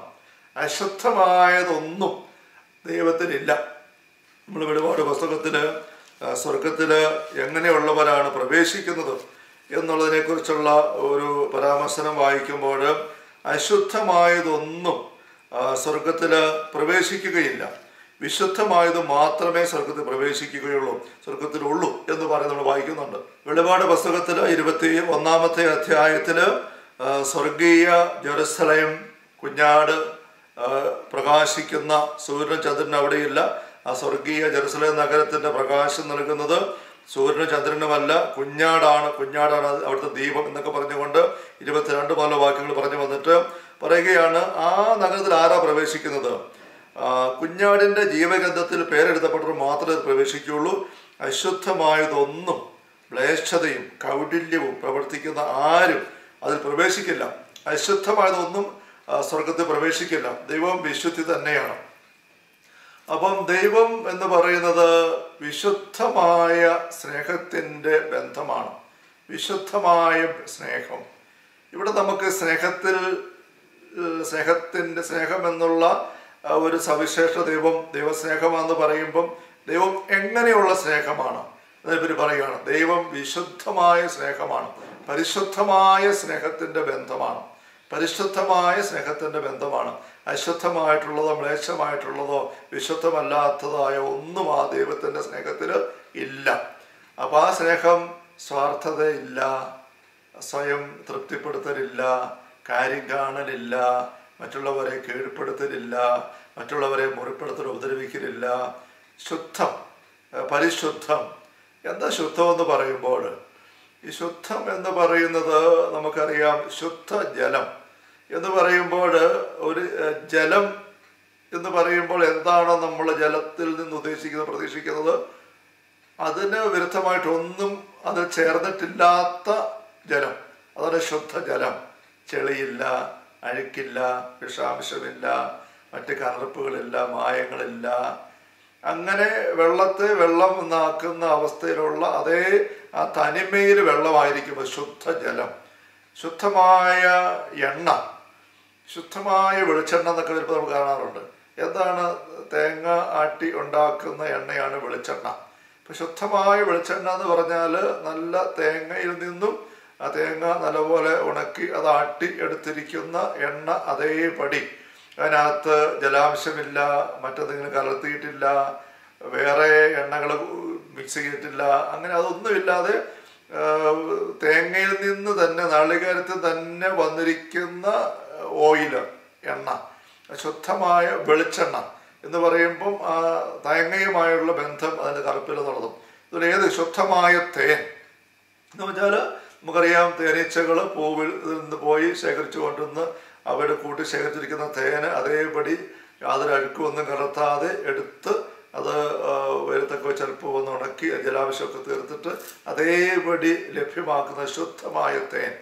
അശുദ്ധമായതൊന്നും ദൈവത്തിനില്ല നമ്മൾ ഒരുപാട് പുസ്തകത്തിൽ സ്വർഗത്തിൽ എങ്ങനെയുള്ളവരാണ് പ്രവേശിക്കുന്നത് എന്നുള്ളതിനെക്കുറിച്ചുള്ള ഒരു പരാമർശനം വായിക്കുമ്പോൾ അശുദ്ധമായതൊന്നും സ്വർഗത്തിൽ പ്രവേശിക്കുകയില്ല വിശുദ്ധമായത് മാത്രമേ സ്വർഗത്തിൽ പ്രവേശിക്കുകയുള്ളൂ സ്വർഗത്തിലുള്ളൂ എന്ന് പറഞ്ഞ് നമ്മൾ വായിക്കുന്നുണ്ട് വെളിപാട് പുസ്തകത്തിൽ ഇരുപത്തി ഒന്നാമത്തെ അധ്യായത്തിൽ സ്വർഗീയ ജെറുസലേം കുഞ്ഞാട് ആ, പ്രകാശിക്കുന്ന സൂര്യനും ചന്ദ്രനും അവിടെയില്ല ആ സ്വർഗീയ ജെറുസലേം നഗരത്തിന്റെ പ്രകാശം നൽകുന്നത് സൂര്യനും ചന്ദ്രനുമല്ല കുഞ്ഞാടാണ് കുഞ്ഞാടാണ് അത് അവിടുത്തെ ദീപം എന്നൊക്കെ പറഞ്ഞുകൊണ്ട് ഇരുപത്തിരണ്ട് പോലെ വാക്യങ്ങൾ പറഞ്ഞു വന്നിട്ട് പറയുകയാണ് ആ നഗരത്തിൽ ആരാ പ്രവേശിക്കുന്നത് ആ, കുഞ്ഞാടിന്റെ ജീവഗന്ധത്തിൽ പേരെഴുതപ്പെട്ടവർ മാത്രമേ അത് പ്രവേശിക്കുകയുള്ളൂ അശുദ്ധമായതൊന്നും മ്ലേച്ഛതയും കൗടില്യവും പ്രവർത്തിക്കുന്ന ആരും അതിൽ പ്രവേശിക്കില്ല അശുദ്ധമായതൊന്നും ആ, സ്വർഗത്തിൽ പ്രവേശിക്കില്ല ദൈവം വിശുദ്ധി തന്നെയാണ് അപ്പം ദൈവം എന്ന് പറയുന്നത് വിശുദ്ധമായ സ്നേഹത്തിൻ്റെ ബന്ധമാണ് വിശുദ്ധമായ സ്നേഹം ഇവിടെ നമുക്ക് സ്നേഹത്തിൽ ഏഹ്, സ്നേഹത്തിൻ്റെ സ്നേഹം എന്നുള്ള ആ, ഒരു സവിശേഷ ദൈവം ദൈവസ്നേഹമാണെന്ന് പറയുമ്പം ദൈവം എങ്ങനെയുള്ള സ്നേഹമാണ് അതിനെപ്പറ്റി പറയുകയാണ് ദൈവം വിശുദ്ധമായ സ്നേഹമാണ് പരിശുദ്ധമായ സ്നേഹത്തിൻ്റെ ബന്ധമാണ് പരിശുദ്ധമായ സ്നേഹത്തിൻ്റെ ബന്ധമാണ് അശുദ്ധമായിട്ടുള്ളതോ മ്ലേച്ഛമായിട്ടുള്ളതോ വിശുദ്ധമല്ലാത്തതായ ഒന്നും ആ ദൈവത്തിൻ്റെ സ്നേഹത്തിൽ ഇല്ല അപ്പോൾ ആ സ്നേഹം സ്വാർത്ഥതയില്ല സ്വയം തൃപ്തിപ്പെടുത്തലില്ല കാര്യം കാണലില്ല മറ്റുള്ളവരെ കീഴ്പ്പെടുത്തലില്ല മറ്റുള്ളവരെ മുറിപ്പെടുത്തൽ ഉപദ്രവിക്കലില്ല ശുദ്ധം ഏഹ് പരിശുദ്ധം എന്താ ശുദ്ധം എന്ന് പറയുമ്പോൾ ഈ ശുദ്ധം എന്ന് പറയുന്നത് നമുക്കറിയാം ശുദ്ധ ജലം എന്ന് പറയുമ്പോൾ ഒരു ഏഹ്, ജലം എന്ന് പറയുമ്പോൾ എന്താണ് നമ്മൾ ജലത്തിൽ നിന്ന് ഉദ്ദേശിക്കുന്നത് പ്രതീക്ഷിക്കുന്നത് അതിന് വിരുദ്ധമായിട്ടൊന്നും അത് ചേർന്നിട്ടില്ലാത്ത ജലം അതാണ് ശുദ്ധജലം ചെളിയില്ല അഴുക്കില്ല വിഷാംശമില്ല മറ്റ് കലർപ്പുകളില്ല മായങ്ങളില്ല അങ്ങനെ വെള്ളത്തെ വെള്ളം എന്നാക്കുന്ന അവസ്ഥയിലുള്ള അതേ ആ തനിമയിൽ വെള്ളമായിരിക്കും ശുദ്ധജലം ശുദ്ധമായ എണ്ണ ശുദ്ധമായ വെളിച്ചെണ്ണ എന്നൊക്കെ ചിലപ്പോൾ നമ്മൾ കാണാറുണ്ട് എന്താണ് തേങ്ങ ആട്ടി ഉണ്ടാക്കുന്ന എണ്ണയാണ് വെളിച്ചെണ്ണ ഇപ്പം ശുദ്ധമായ വെളിച്ചെണ്ണ എന്ന് പറഞ്ഞാൽ നല്ല തേങ്ങയിൽ നിന്നും ആ തേങ്ങ നല്ലപോലെ ഉണക്കി അത് ആട്ടി എടുത്തിരിക്കുന്ന എണ്ണ അതേപടി അതിനകത്ത് ജലാംശമില്ല മറ്റെന്തെങ്കിലും കലർത്തിയിട്ടില്ല വേറെ എണ്ണകൾ മിക്സ് ചെയ്തിട്ടില്ല അങ്ങനെ അതൊന്നുമില്ലാതെ ആ, തേങ്ങയിൽ നിന്ന് തന്നെ നാളികേരത്തിൽ തന്നെ വന്നിരിക്കുന്ന ഓയില് എണ്ണ ശുദ്ധമായ വെളിച്ചെണ്ണ എന്ന് പറയുമ്പം ആ തേങ്ങയുമായുള്ള ബന്ധം അതിൻ്റെ കറുപ്പിൽ നടത്തും ഇതിൽ ഏത് ശുദ്ധമായ തേൻ എന്ന് വെച്ചാൽ നമുക്കറിയാം തേനീച്ചകൾ പൂവിൽ നിന്ന് പോയി ശേഖരിച്ചു കൊണ്ടുവന്ന് അവരുടെ കൂട്ടി ശേഖരിച്ചിരിക്കുന്ന തേന് അതേപടി യാതൊരു അഴുക്കുമൊന്നും കലർത്താതെ എടുത്ത് അത് ആ, വെയിലത്തൊക്കെ വെച്ച് അല്പം ഒന്ന് ഉണക്കി ജലാംശമൊക്കെ തീർത്തിട്ട് അതേപടി ലഭ്യമാക്കുന്ന ശുദ്ധമായ തേൻ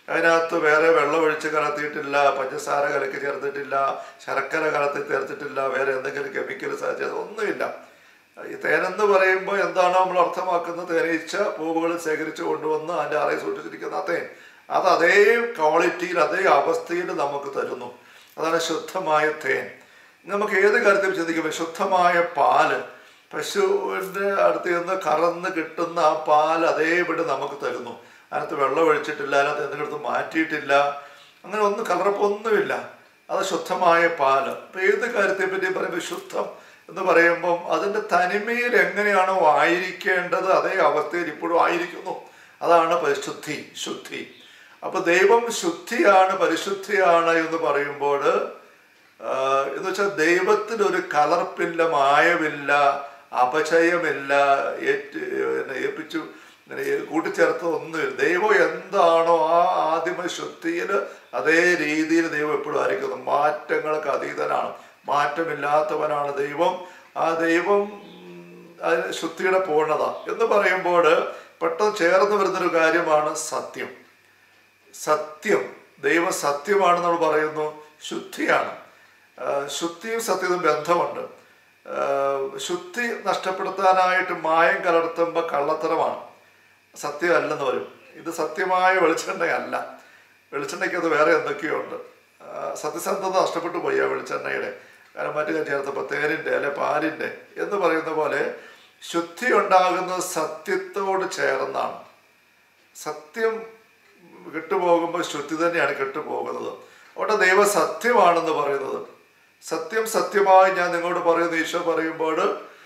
അതിനകത്ത് വേറെ വെള്ളം ഒഴിച്ച് കലർത്തിയിട്ടില്ല പഞ്ചസാര കലക്കി ചേർത്തിട്ടില്ല ശർക്കര കലർത്തി ചേർത്തിട്ടില്ല വേറെ എന്തെങ്കിലും കെമിക്കൽ ചേർത്ത് ഒന്നുമില്ല ഈ തേനെന്ന് പറയുമ്പോൾ എന്താണോ നമ്മൾ അർത്ഥമാക്കുന്നത് തേനീച്ച പൂവുകൾ ശേഖരിച്ച് കൊണ്ടുവന്ന് അതിൻ്റെ അറയിൽ സൂക്ഷിച്ചിരിക്കുന്ന ആ തേൻ അത് അതേ ക്വാളിറ്റിയിൽ അതേ അവസ്ഥയിൽ നമുക്ക് തരുന്നു അതാണ് ശുദ്ധമായ തേൻ നമുക്ക് ഏത് കാര്യത്തിൽ ചിന്തിക്കുമ്പോൾ ശുദ്ധമായ പാല് പശുവിൻ്റെ അടുത്ത് നിന്ന് കറന്ന് കിട്ടുന്ന ആ പാൽ അതേപടി നമുക്ക് തരുന്നു അതിനകത്ത് വെള്ളം ഒഴിച്ചിട്ടില്ല അതിനകത്ത് എന്തെങ്കിലും മാറ്റിയിട്ടില്ല അങ്ങനെ ഒന്നും കളറപ്പൊന്നുമില്ല അത് ശുദ്ധമായ പാല് ഇപ്പം ഏത് കാര്യത്തെ പറ്റി പറയുമ്പോൾ ശുദ്ധം എന്ന് പറയുമ്പം അതിൻ്റെ തനിമയിൽ എങ്ങനെയാണോ ആയിരിക്കേണ്ടത് അതേ അവസ്ഥയിൽ ഇപ്പോഴും ആയിരിക്കുന്നു അതാണ് പരിശുദ്ധി ശുദ്ധി അപ്പൊ ദൈവം ശുദ്ധിയാണ് പരിശുദ്ധിയാണ് എന്ന് പറയുമ്പോൾ എന്ന് വെച്ചാൽ ദൈവത്തിന് ഒരു കലർപ്പില്ല മായമില്ല അപചയമില്ല ഏറ്റ് പിന്നെ ഏൽപ്പിച്ചു ഇങ്ങനെ കൂട്ടിച്ചേർത്ത ഒന്നുമില്ല ദൈവം എന്താണോ ആ ആദിമ ശുദ്ധിയിൽ അതേ രീതിയിൽ ദൈവം എപ്പോഴും ആയിരിക്കുന്നു മാറ്റങ്ങൾക്ക് അതീതനാണ് മാറ്റമില്ലാത്തവനാണ് ദൈവം ആ ദൈവം അതിന് ശുദ്ധിയുടെ പൂർണ്ണത എന്ന് പറയുമ്പോൾ പെട്ടെന്ന് ചേർന്ന് വരുന്നൊരു കാര്യമാണ് സത്യം സത്യം ദൈവം സത്യമാണ് നമ്മൾ പറയുന്നു ശുദ്ധിയാണ് ശുദ്ധിയും സത്യവും ബന്ധമുണ്ട് ശുദ്ധി നഷ്ടപ്പെടുത്താനായിട്ട് മായം കലർത്തുമ്പോൾ കള്ളത്തരമാണ് സത്യമല്ലെന്ന് വരും ഇത് സത്യമായ വെളിച്ചെണ്ണയല്ല വെളിച്ചെണ്ണയ്ക്ക് അത് വേറെ എന്തൊക്കെയുണ്ട് സത്യസന്ധത നഷ്ടപ്പെട്ടു പോയി ആ വെളിച്ചെണ്ണയുടെ കാരണം മറ്റു ചേർത്തപ്പോൾ തേനിൻ്റെ അല്ലെ പാലിൻ്റെ എന്ന് പറയുന്ന പോലെ ശുദ്ധി ഉണ്ടാകുന്നത് സത്യത്തോട് ചേർന്നാണ് സത്യം കെട്ടുപോകുമ്പോൾ ശുദ്ധി തന്നെയാണ് കെട്ടുപോകുന്നത് അവിടെ ദൈവ സത്യമാണെന്ന് പറയുന്നത് സത്യം സത്യമായി ഞാൻ നിങ്ങളോട് പറയുന്ന ഈശോ പറയുമ്പോൾ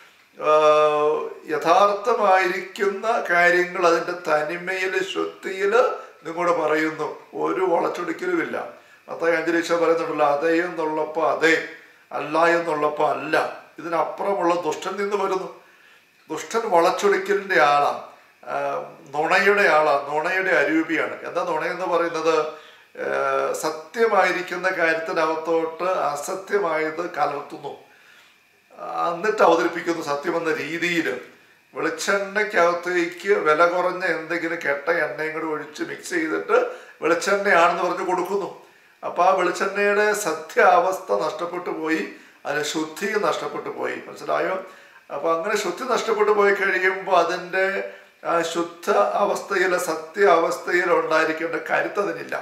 യഥാർത്ഥമായിരിക്കുന്ന കാര്യങ്ങൾ അതിൻ്റെ തനിമയിൽ ശുദ്ധിയിൽ നിങ്ങളോട് പറയുന്നു ഒരു വളച്ചൊടിക്കലുമില്ല അത്തായി അഞ്ജലീശോ പറയുന്നുണ്ടല്ലോ അതേ എന്നുള്ളപ്പോൾ അതെ അല്ല എന്നുള്ളപ്പോൾ അല്ല ഇതിനപ്പുറമുള്ള ദുഷ്ടൻ നിന്ന് വരുന്നു ദുഷ്ടൻ വളച്ചൊടിക്കലിൻ്റെ ആളാണ് നുണയുടെ ആളാണ് നുണയുടെ അരൂപിയാണ് എന്താ നുണയെന്ന് പറയുന്നത് സത്യമായിരിക്കുന്ന കാര്യത്തിനകത്തോട്ട് അസത്യമായത് കലർത്തുന്നു എന്നിട്ട് അവതരിപ്പിക്കുന്നു സത്യമെന്ന രീതിയിൽ വെളിച്ചെണ്ണയ്ക്കകത്തേക്ക് വില കുറഞ്ഞ എന്തെങ്കിലും കെട്ട എണ്ണയും കൂടി ഒഴിച്ച് മിക്സ് ചെയ്തിട്ട് വെളിച്ചെണ്ണയാണെന്ന് പറഞ്ഞ് കൊടുക്കുന്നു അപ്പോൾ ആ വെളിച്ചെണ്ണയുടെ സത്യാവസ്ഥ നഷ്ടപ്പെട്ടു പോയി അതിന് ശുദ്ധി നഷ്ടപ്പെട്ടു പോയി മനസ്സിലായോ അപ്പോൾ അങ്ങനെ ശുദ്ധി നഷ്ടപ്പെട്ടു പോയി കഴിയുമ്പോൾ അതിൻ്റെ ശുദ്ധ അവസ്ഥയിൽ സത്യ അവസ്ഥയിൽ ഉണ്ടായിരിക്കേണ്ട കരുത്ത് അതിനില്ല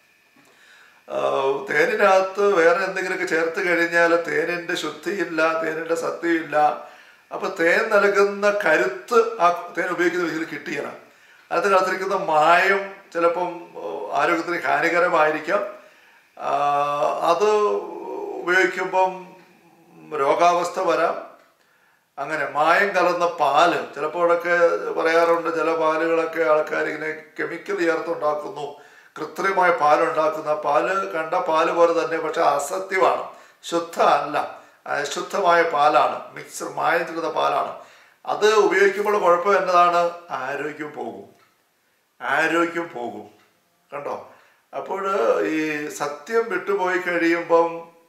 തേനിനകത്ത് വേറെ എന്തെങ്കിലുമൊക്കെ ചേർത്ത് കഴിഞ്ഞാൽ തേനിൻ്റെ ശുദ്ധിയില്ല തേനിൻ്റെ സത്യമില്ല അപ്പൊ തേൻ നൽകുന്ന കരുത്ത് ആ തേൻ ഉപയോഗിക്കുന്ന വിധത്തിൽ കിട്ടിയാണ് അതിനകത്ത് കലർത്തിരിക്കുന്ന മായം ചിലപ്പം ആരോഗ്യത്തിന് ഹാനികരമായിരിക്കാം അത് ഉപയോഗിക്കുമ്പം രോഗാവസ്ഥ വരാം അങ്ങനെ മായം കലർന്ന പാല് ചിലപ്പോഴൊക്കെ പറയാറുണ്ട് ചില പാലുകളൊക്കെ ആൾക്കാർ ഇങ്ങനെ കെമിക്കൽ ചേർത്തുണ്ടാക്കുന്നു കൃത്രിമമായ പാലുണ്ടാക്കുന്ന പാല് കണ്ട പാല് പോലെ തന്നെ പക്ഷെ അസത്യമാണ് ശുദ്ധ അല്ല അശുദ്ധമായ പാലാണ് മിക്സർ മായം ചേർന്ന പാലാണ് അത് ഉപയോഗിക്കുമ്പോൾ കുഴപ്പം എന്നതാണ് ആരോഗ്യം പോകും ആരോഗ്യം പോകും കണ്ടോ അപ്പോൾ ഈ സത്യം വിട്ടുപോയി കഴിയുമ്പം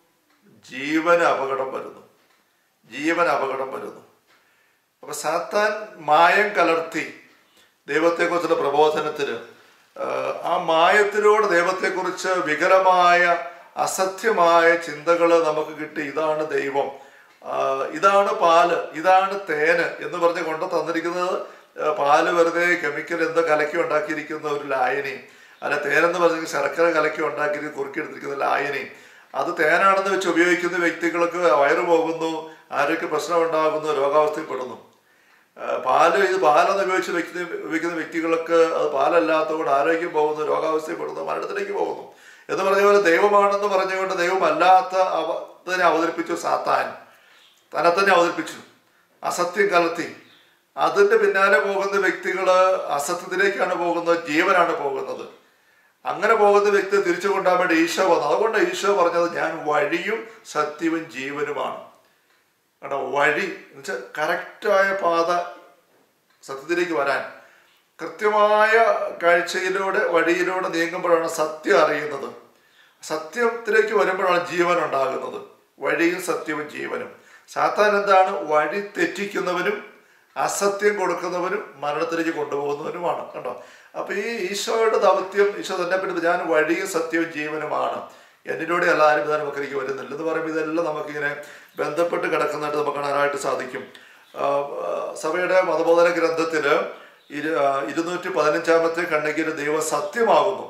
ജീവന് അപകടം വരുന്നു ജീവൻ അപകടം വരുന്നു അപ്പൊ സാത്താൻ മായം കലർത്തി ദൈവത്തെക്കുറിച്ചുള്ള പ്രബോധനത്തിന് ആ മായത്തിലൂടെ ദൈവത്തെക്കുറിച്ച് വികലമായ അസത്യമായ ചിന്തകൾ നമുക്ക് കിട്ടി ഇതാണ് ദൈവം ഇതാണ് പാല് ഇതാണ് തേന് എന്ന് പറഞ്ഞ് കൊണ്ട് തന്നിരിക്കുന്നത് പാല് വെറുതെ കെമിക്കൽ എന്തോ കലക്കി ഉണ്ടാക്കിയിരിക്കുന്ന ഒരു ലായനി അല്ല തേനെന്ന് പറഞ്ഞ ശർക്കര കലക്കി ഉണ്ടാക്കി കുറുക്കിയെടുത്തിരിക്കുന്ന ലായനി അത് തേനാണെന്ന് വെച്ച് ഉപയോഗിക്കുന്ന വ്യക്തികൾക്ക് വയറു പോകുന്നു ആരോഗ്യ പ്രശ്നം ഉണ്ടാകുന്നു രോഗാവസ്ഥയിൽപ്പെടുന്നു പാല് ഇത് പാലെന്ന് ഉപയോഗിച്ച് വ്യക്തി ഉപയോഗിക്കുന്ന വ്യക്തികൾക്ക് അത് പാലല്ലാത്തതുകൊണ്ട് ആരോഗ്യം പോകുന്നു രോഗാവസ്ഥയിൽപ്പെടുന്നു മരണത്തിലേക്ക് പോകുന്നു എന്ന് പറഞ്ഞ പോലെ ദൈവമാണെന്ന് പറഞ്ഞുകൊണ്ട് ദൈവമല്ലാത്ത അവ തന്നെ അവതരിപ്പിച്ചു സാത്താൻ തന്നെ തന്നെ അവതരിപ്പിച്ചു അസത്യം കലർത്തി അതിൻ്റെ പിന്നാലെ പോകുന്ന വ്യക്തികൾ അസത്യത്തിലേക്കാണ് പോകുന്നത് ജീവനാണ് പോകുന്നത് അങ്ങനെ പോകുന്ന വ്യക്തി തിരിച്ചു കൊണ്ടാൻ വേണ്ടി ഈശോ വന്നു അതുകൊണ്ട് ഈശോ പറഞ്ഞത് ഞാൻ വഴിയും സത്യവും ജീവനുമാണ് കേട്ടോ വഴി എന്ന് വെച്ചാൽ കറക്റ്റായ പാത സത്യത്തിലേക്ക് വരാൻ കൃത്യമായ കാഴ്ചയിലൂടെ വഴിയിലൂടെ നീങ്ങുമ്പോഴാണ് സത്യം അറിയുന്നത് സത്യത്തിലേക്ക് വരുമ്പോഴാണ് ജീവൻ ഉണ്ടാകുന്നത് വഴിയും സത്യവും ജീവനും സാത്താൻ എന്താണ് വഴി തെറ്റിക്കുന്നവനും അസത്യം കൊടുക്കുന്നവരും മരണത്തിലേക്ക് കൊണ്ടുപോകുന്നവരുമാണ് കണ്ടോ അപ്പൊ ഈ ഈശോയുടെ ദൗത്യം ഈശോ തന്നെ പിന്നെ ഞാൻ വഴിയും സത്യവും ജീവനുമാണ് എന്നിലൂടെ എല്ലാവരും ഇതാ നമുക്ക് എനിക്ക് വരുന്നില്ല എന്ന് പറയുമ്പോൾ ഇതെല്ലാം നമുക്കിങ്ങനെ ബന്ധപ്പെട്ട് കിടക്കുന്നതായിട്ട് നമുക്ക് കാണാനായിട്ട് സാധിക്കും ആ, ആ, സഭയുടെ മതബോധന ഗ്രന്ഥത്തില് ഇരു ആ, ഇരുന്നൂറ്റി പതിനഞ്ചാമത്തെ കണ്ണികയിൽ ദൈവം സത്യമാകുന്നു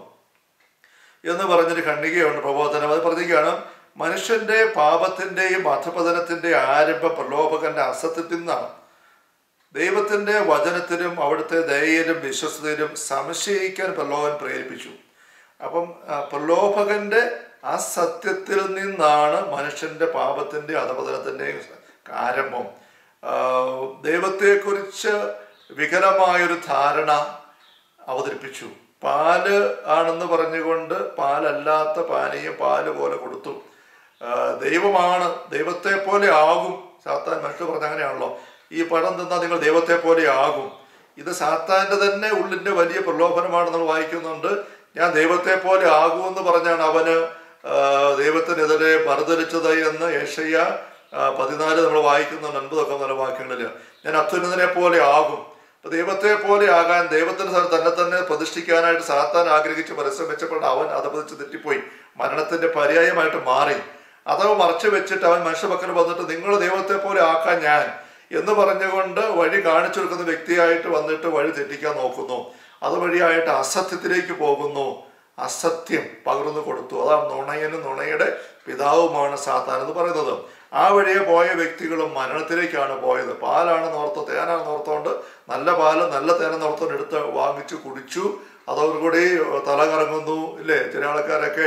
എന്ന് പറഞ്ഞൊരു ഖണ്ഡികയുണ്ട് പ്രബോധനം അത് പറഞ്ഞിരിക്കുകയാണ് മനുഷ്യന്റെ പാപത്തിന്റെയും അധപതനത്തിന്റെയും ആരംഭ പ്രലോഭകന്റെ അസത്യത്തിൽ നിന്നാണ് ദൈവത്തിന്റെ വചനത്തിലും അവിടുത്തെ ദയയിലും വിശ്വസതയിലും സംശയിക്കാൻ പ്രലോഭൻ പ്രേരിപ്പിച്ചു അപ്പം ആ, പ്രലോഭകന്റെ ആ സത്യത്തിൽ നിന്നാണ് മനുഷ്യന്റെ പാപത്തിന്റെ അധപതനത്തിന്റെ ആരംഭം ആ, ദൈവത്തെക്കുറിച്ച് വികലമായൊരു ധാരണ അവതരിപ്പിച്ചു പാല് ആണെന്ന് പറഞ്ഞുകൊണ്ട് പാലല്ലാത്ത പാനീയം പാല് പോലെ കൊടുത്തു ആ, ദൈവമാണ് ദൈവത്തെ പോലെ ആകും സാത്താൻ മനുഷ്യർ പറഞ്ഞ അങ്ങനെയാണല്ലോ ഈ പഴം തിന്നാൽ നിങ്ങൾ ദൈവത്തെ പോലെ ആകും ഇത് സാത്താന്റെ തന്നെ ഉള്ളിന്റെ വലിയ പ്രലോഭനമാണ് നമ്മൾ വായിക്കുന്നുണ്ട് ഞാൻ ദൈവത്തെ പോലെ ആകുമെന്ന് പറഞ്ഞാണ് അവന് ആ, ദൈവത്തിനെതിരെ മറുതലിച്ചത് എന്ന് ഏഷ്യ ആ, പതിനാല് നമ്മൾ വായിക്കുന്നുണ്ട് അൻപതൊക്കെ നല്ല വാക്യങ്ങളിൽ ഞാൻ അത്യുന്നതിനെ പോലെ ആകും അപ്പൊ ദൈവത്തെ പോലെ ആകാൻ ദൈവത്തിന് സ്ഥലത്ത് തന്നെ തന്നെ പ്രതിഷ്ഠിക്കാനായിട്ട് സാത്താൻ ആഗ്രഹിച്ച് പരിശ്രമിച്ചപ്പോൾ അവൻ അതപതിച്ച് തെറ്റിപ്പോയി മരണത്തിന്റെ പര്യായമായിട്ട് മാറി അഥവാ മറച്ചു വെച്ചിട്ട് അവൻ മനുഷ്യപക്കൽ വന്നിട്ട് നിങ്ങൾ ദൈവത്തെ പോലെ ആക്കാൻ ഞാൻ എന്ന് പറഞ്ഞുകൊണ്ട് വഴി കാണിച്ചു കൊടുക്കുന്ന വ്യക്തിയായിട്ട് വന്നിട്ട് വഴി തെറ്റിക്കാൻ നോക്കുന്നു അതുവഴിയായിട്ട് അസത്യത്തിലേക്ക് പോകുന്നു അസത്യം പകർന്നു കൊടുത്തു അതാണ് നുണയനും നുണയുടെ പിതാവുമാണ് സാത്താൻ എന്ന് പറയുന്നത് ആ വഴിയെ പോയ വ്യക്തികളും മരണത്തിലേക്കാണ് പോയത് പാലാണെന്ന് ഓർത്ത് തേനാണെന്ന് ഓർത്തുകൊണ്ട് നല്ല പാല് നല്ല തേനെന്ന് ഓർത്തുകൊണ്ട് എടുത്ത് വാങ്ങിച്ചു കുടിച്ചു അതോടുകൂടി തല കറങ്ങുന്നു ഇല്ലേ ചില ആൾക്കാരൊക്കെ